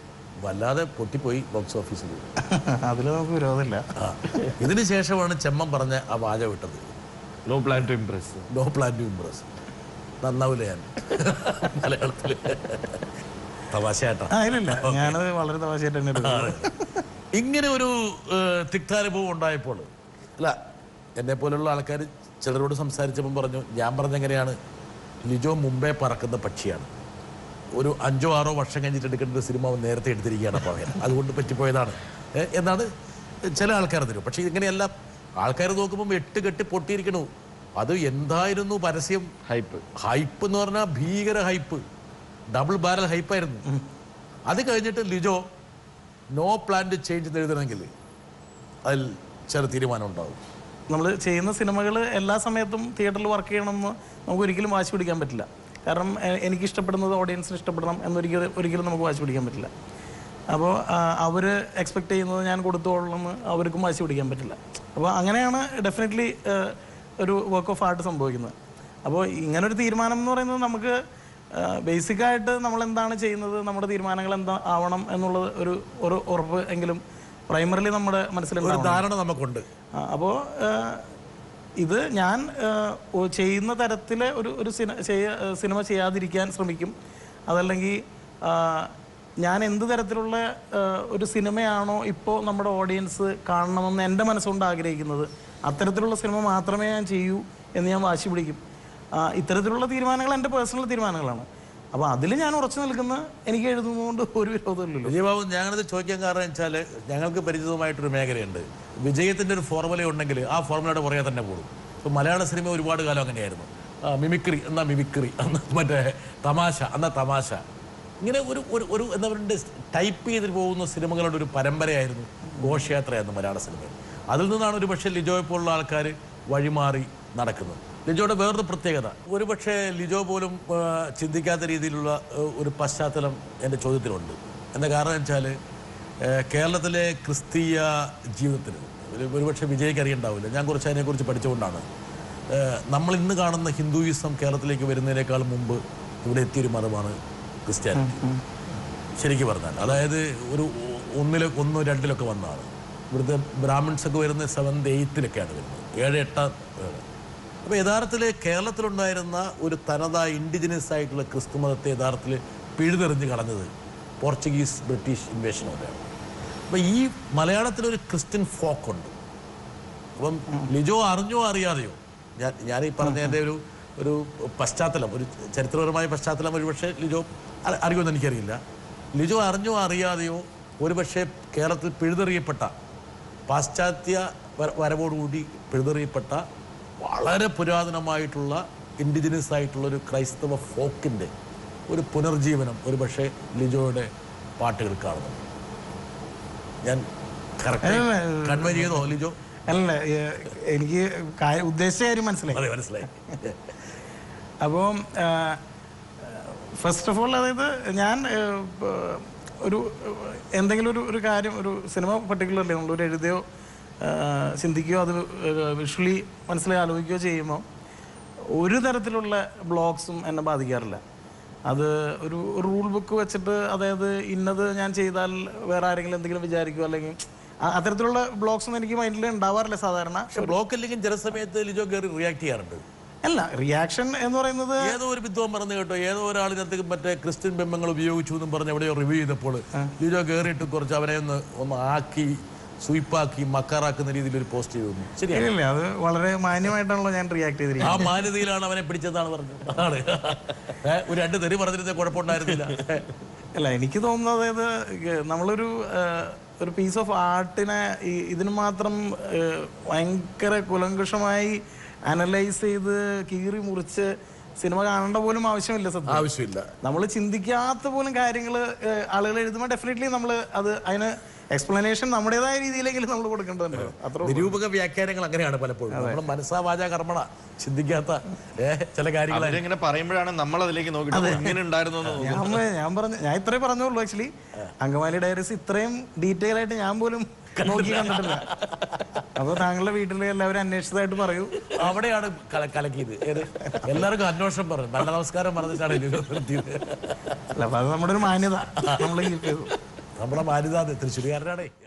വല്ലാതെ പൊട്ടിപ്പോയി ബോക്സ് ഓഫീസിൽ അതിൽ നമുക്ക് വിരോധമില്ല ആ ഇതിന് ശേഷമാണ് ചെമ്മൻ പറഞ്ഞ ആ വാചകം വിട്ടത് no plan to impress no plan to impress നന്നാവില്ല ഞാൻ മലയാളത്തിൽ തമാശയായിട്ടാ ആ ഇല്ലില്ല ഞാനത് വളരെ തമാശയായിട്ട് തന്നെ എടുക്കുന്നത് ഇങ്ങനെ ഒരു ഏഹ്, തിക്താനുഭവം ഉണ്ടായപ്പോൾ അല്ല എന്നെ പോലുള്ള ആൾക്കാർ ചിലരോട് സംസാരിച്ചപ്പം പറഞ്ഞു ഞാൻ പറഞ്ഞ എങ്ങനെയാണ് ലിജോ മുമ്പേ പറക്കുന്ന പക്ഷിയാണ് ഒരു അഞ്ചോ ആറോ വർഷം കഴിഞ്ഞിട്ട് എടുക്കേണ്ട ഒരു സിനിമ അവൻ നേരത്തെ എടുത്തിരിക്കുകയാണ് അപ്പോൾ അവൻ അതുകൊണ്ട് പറ്റിപ്പോയതാണ് ഏ, എന്നാണ് ചില ആൾക്കാർ തരും പക്ഷേ ഇങ്ങനെയല്ല ആൾക്കാർ നോക്കുമ്പോൾ എട്ട് കെട്ടി പൊട്ടിയിരിക്കണു അത് എന്തായിരുന്നു പരസ്യം ഹൈപ്പ് ഹൈപ്പ് എന്ന് പറഞ്ഞാൽ ഭീകര ഹൈപ്പ് ഡബിൾ ബാരൽ ഹൈപ്പായിരുന്നു അത് കഴിഞ്ഞിട്ട് Lijo no plan to change എന്ന് എഴുതണമെങ്കിൽ അതിൽ ചില തീരുമാനം ഉണ്ടാവും നമ്മൾ ചെയ്യുന്ന സിനിമകൾ എല്ലാ സമയത്തും തിയേറ്ററിൽ വർക്ക് ചെയ്യണമെന്ന് നമുക്ക് ഒരിക്കലും വാശി പിടിക്കാൻ പറ്റില്ല കാരണം എ- എനിക്ക് ഇഷ്ടപ്പെടുന്നത് ഓഡിയൻസിന് ഇഷ്ടപ്പെടണം എന്നൊരിക്കലും ഒരിക്കലും നമുക്ക് വാശി പിടിക്കാൻ പറ്റില്ല അപ്പോൾ അവർ എക്സ്പെക്ട് ചെയ്യുന്നത് ഞാൻ കൊടുത്തോളണമെന്ന് അവർക്കും വാശി പിടിക്കാൻ പറ്റില്ല അപ്പോൾ അങ്ങനെയാണ് ഡെഫിനറ്റ്ലി ഒരു വർക്ക് ഓഫ് ആർട്ട് സംഭവിക്കുന്നത് അപ്പോൾ ഇങ്ങനൊരു തീരുമാനം എന്ന് പറയുന്നത് നമുക്ക് ബേസിക്കായിട്ട് നമ്മൾ എന്താണ് ചെയ്യുന്നത് നമ്മുടെ തീരുമാനങ്ങൾ എന്താ ആവണം എന്നുള്ളത് ഒരു ഒരു ഉറപ്പ് എങ്കിലും പ്രൈമറിലി നമ്മുടെ ഒരു മനസ്സിലുണ്ടാവണം ധാരണ നമുക്കുണ്ട് അപ്പോൾ ഇത് ഞാൻ ആ, ഒ- ചെയ്യുന്ന തരത്തിൽ ഒരു ഒരു സിന- ചെയ്യ- ആ, സിനിമ ചെയ്യാതിരിക്കാൻ ശ്രമിക്കും അതല്ലെങ്കിൽ ആ, ഞാൻ എന്ത് തരത്തിലുള്ള ആ, ഒരു സിനിമയാണോ ഇപ്പോൾ നമ്മുടെ ഓഡിയൻസ് കാണണമെന്ന് എൻ്റെ മനസ്സുകൊണ്ട് ആഗ്രഹിക്കുന്നത് അത്തരത്തിലുള്ള സിനിമ മാത്രമേ ഞാൻ ചെയ്യൂ എന്ന് ഞാൻ വാശി പിടിക്കും ആ, ഇത്തരത്തിലുള്ള തീരുമാനങ്ങൾ എൻ്റെ പേഴ്സണൽ തീരുമാനങ്ങളാണ് അപ്പോൾ അതിൽ ഞാൻ ഉറച്ചു നിൽക്കുന്ന എനിക്ക് എഴുതുന്നതുകൊണ്ട് ഒരു വിരോധമില്ലല്ലോ വിജയബാബു ഞാനത് ചോദിക്കാൻ കാരണം വെച്ചാൽ ഞങ്ങൾക്ക് പരിചിതമായിട്ടൊരു മേഖലയുണ്ട് വിജയത്തിൻ്റെ ഒരു ഫോർമുല ഉണ്ടെങ്കിൽ ആ ഫോർമുലയുടെ പുറകെ തന്നെ പോകും ഇപ്പോൾ മലയാള സിനിമ ഒരുപാട് കാലം അങ്ങനെയായിരുന്നു ആ, മിമിക്രി എന്നാ മിമിക്രി അന്ന് മറ്റേ തമാശ എന്നാ തമാശ ഇങ്ങനെ ഒരു ഒരു ഒരു എന്താ പറയുക ടൈപ്പ് ചെയ്ത് പോകുന്ന സിനിമകളുടെ ഒരു പരമ്പരയായിരുന്നു ഘോഷയാത്രയായിരുന്നു മലയാള സിനിമ അതിൽ നിന്നാണ് ഒരു പക്ഷേ ലിജോയെ പോലുള്ള ആൾക്കാർ വഴിമാറി നടക്കുന്നത് ലിജോയുടെ വേറൊരു പ്രത്യേകത ഒരുപക്ഷെ ലിജോ പോലും ആ, ചിന്തിക്കാത്ത രീതിയിലുള്ള ആ, ഒരു പശ്ചാത്തലം എൻ്റെ ചോദ്യത്തിലുണ്ട് എന്താ കാരണം വെച്ചാൽ കേരളത്തിലെ ക്രിസ്തീയ ജീവിതത്തിൽ ഒരു ഒരുപക്ഷെ വിജയ്ക്ക് അറിയണ്ടാവില്ല ഞാൻ കുറച്ച് അതിനെക്കുറിച്ച് പഠിച്ചുകൊണ്ടാണ് ആ, നമ്മൾ ഇന്ന് കാണുന്ന ഹിന്ദുയിസം കേരളത്തിലേക്ക് വരുന്നതിനേക്കാൾ മുമ്പ് ഇവിടെ എത്തിയൊരു മതമാണ് ക്രിസ്ത്യാനിറ്റി ശരിക്കും പറഞ്ഞാൽ അതായത് ഒരു ഒന്നിലോ ഒന്നോ രണ്ടിലൊക്കെ വന്നതാണ് ഇവിടുത്തെ ബ്രാഹ്മിൺസ് ഒക്കെ വരുന്നത് സെവൻത് എയ്ത്തിലൊക്കെയാണ് വരുന്നത് ഏഴ് എട്ടാം ഏഴ് അപ്പോൾ യഥാർത്ഥത്തിൽ കേരളത്തിലുണ്ടായിരുന്ന ഒരു തനതായ ഇൻഡിജിനസ് ആയിട്ടുള്ള ക്രിസ്തു മതത്തെ യഥാർത്ഥത്തിൽ പിഴുതെറിഞ്ഞ് കളഞ്ഞത് പോർച്ചുഗീസ് ബ്രിട്ടീഷ് ഇൻവേഷനോടെയാണ് അപ്പോൾ ഈ മലയാളത്തിലൊരു ക്രിസ്ത്യൻ ഫോക്കുണ്ട് അപ്പം ലിജോ അറിഞ്ഞോ അറിയാതെയോ ഞാൻ ഞാൻ ഈ പറഞ്ഞതിൻ്റെ ഒരു ഒരു പശ്ചാത്തലം ഒരു ചരിത്രപരമായ പശ്ചാത്തലം ഒരുപക്ഷെ ലിജോ അ- അറിയുമെന്ന് എനിക്കറിയില്ല ലിജോ അറിഞ്ഞോ അറിയാതെയോ ഒരുപക്ഷെ കേരളത്തിൽ പിഴുതെറിയപ്പെട്ട പാശ്ചാത്യ വര- വരവോടുകൂടി പിഴുതെറിയപ്പെട്ട വളരെ പുരാതനമായിട്ടുള്ള ഇൻഡിജിനസ് ആയിട്ടുള്ള ഒരു ക്രൈസ്തവ ഫോക്കിൻ്റെ ഒരു പുനർജീവനം ഒരുപക്ഷെ ലിജോയുടെ പാട്ടുകൾ കാണുന്നു ഞാൻ കറക്റ്റ് കൺവേ ചെയ്തോ ലിജോ അല്ല ഏ, എനിക്ക് കാര്യം- ഉദ്ദേശിച്ച കാര്യം മനസ്സിലായി അതെ മനസ്സിലായി അപ്പോൾ ഫസ്റ്റ് ഓഫ് ഓൾ അതായത് ഞാൻ ഏ, പ- ഒരു എന്തെങ്കിലും ഒരു ഒരു കാര്യം ഒരു സിനിമ പർട്ടിക്കുലർലി നമ്മളൊരു എഴുതുകയോ ആ, ചിന്തിക്കുകയോ അത് വിഷ്വലി മനസ്സിലായി ആലോചിക്കുകയോ ചെയ്യുമ്പോൾ ഒരു തരത്തിലുള്ള ബ്ലോഗ്സും എന്നെ ബാധിക്കാറില്ല അത് ഒരു റൂൾ ബുക്ക് വെച്ചിട്ട് അതായത് ഇന്നത് ഞാൻ ചെയ്താൽ വേറെ ആരെങ്കിലും എന്തെങ്കിലും വിചാരിക്കുമോ അല്ലെങ്കിൽ അ- അത്തരത്തിലുള്ള ബ്ലോഗ്സ് ഒന്നും എനിക്ക് മൈൻഡിൽ ഉണ്ടാവാറില്ല സാധാരണ പക്ഷെ ബ്ലോക്ക് അല്ലെങ്കിൽ ചില സമയത്ത് ലിജോ കയറി റിയാക്ട് ചെയ്യാറുണ്ട് അല്ല റിയാക്ഷൻ എന്ന് പറയുന്നത് ഏതോ ഒരു വിദ്വാൻ പറഞ്ഞു കേട്ടോ ഏതോ ഒരാളിനകത്ത് മറ്റേ ക്രിസ്ത്യൻ ബിംബങ്ങൾ ഉപയോഗിച്ചു എന്നും പറഞ്ഞ് എവിടെയോ റിവ്യൂ ചെയ്തപ്പോൾ ലിജോ കയറിയിട്ട് കുറച്ച് അവനെ ഒന്ന് ഒന്ന് ആക്കി സ്വീപ്പാക്കി മക്കാറാക്കുന്ന രീതിയിൽ ഒരു പോസ്റ്റ് ചെയ്തു ശരിയാണ് ഇല്ല അത് വളരെ മാന്യമായിട്ടാണല്ലോ ഞാൻ റിയാക്ട് ആ ചെയ്തിരിക്കുന്നത് മാന്യതയിലാണ് അവനെ പിടിച്ചതാണ് പറഞ്ഞത് അതാണ് ഏ, ഒരു രണ്ട് തെറി പറഞ്ഞിരുന്ന കുഴപ്പമുണ്ടായിരുന്നില്ല അല്ല എനിക്ക് തോന്നുന്നത് അതായത് ഏ, നമ്മളൊരു ഏ, ഒരു പീസ് ഓഫ് ആർട്ടിനെ ഈ ഇതിന് മാത്രം ഏ, ഭയങ്കര കുലങ്കുഷമായി അനലൈസ് ചെയ്ത് കീറി മുറിച്ച് സിനിമ കാണേണ്ട പോലും ആവശ്യമില്ല സത്യം ആവശ്യമില്ല നമ്മൾ ചിന്തിക്കാത്ത പോലും കാര്യങ്ങൾ ആളുകൾ എഴുതുമ്പോൾ ഡെഫിനറ്റ്ലി നമ്മൾ അത് അതിന് എക്സ്പ്ലനേഷൻ നമ്മുടേതായ രീതിയിലെങ്കിലും നമ്മൾ കൊടുക്കേണ്ടതുണ്ട് അത്ര നിരൂപക വ്യാഖ്യാനങ്ങൾ അങ്ങനെയാണ് പലപ്പോഴും നമ്മൾ മനസ്സാ വാച കർമ്മണ ചിന്തിക്കാത്ത ഏ, ചില കാര്യങ്ങൾ അവരിങ്ങനെ പറയുമ്പോഴാണ് നമ്മൾ അതിലേക്ക് നോക്കിയിട്ട് ഇങ്ങനെ ഉണ്ടായിരുന്നു എന്ന് തോന്നുന്നത്. ഞാൻ പ- ഞാൻ പറഞ്ഞ ഞാൻ ഇത്രേ പറഞ്ഞുള്ളൂ ആക്ച്വലി അങ്കമാലി ഡയറീസ് ഇത്രയും ഡീറ്റെയിൽ ആയിട്ട് ഞാൻ പോലും നോക്കി കണ്ടിട്ടില്ല അപ്പൊ താങ്കളുടെ വീട്ടിൽ എല്ലാവരും അന്വേഷിച്ചതായിട്ട് പറയൂ അവിടെയാണ് കല- കലക്കിയത് ഏത് എല്ലാവർക്കും അന്വേഷണം പറഞ്ഞു നല്ല നമസ്കാരം പറഞ്ഞിട്ടാണ് ഇത് നിർത്തിയത് അല്ല അപ്പൊ അത് നമ്മുടെ ഒരു മാന്യത നമ്മൾ കീപ്പ് ചെയ്തു നമ്മുടെ മാരുതാതെ തൃശ്ശൂരുകാരനാണേ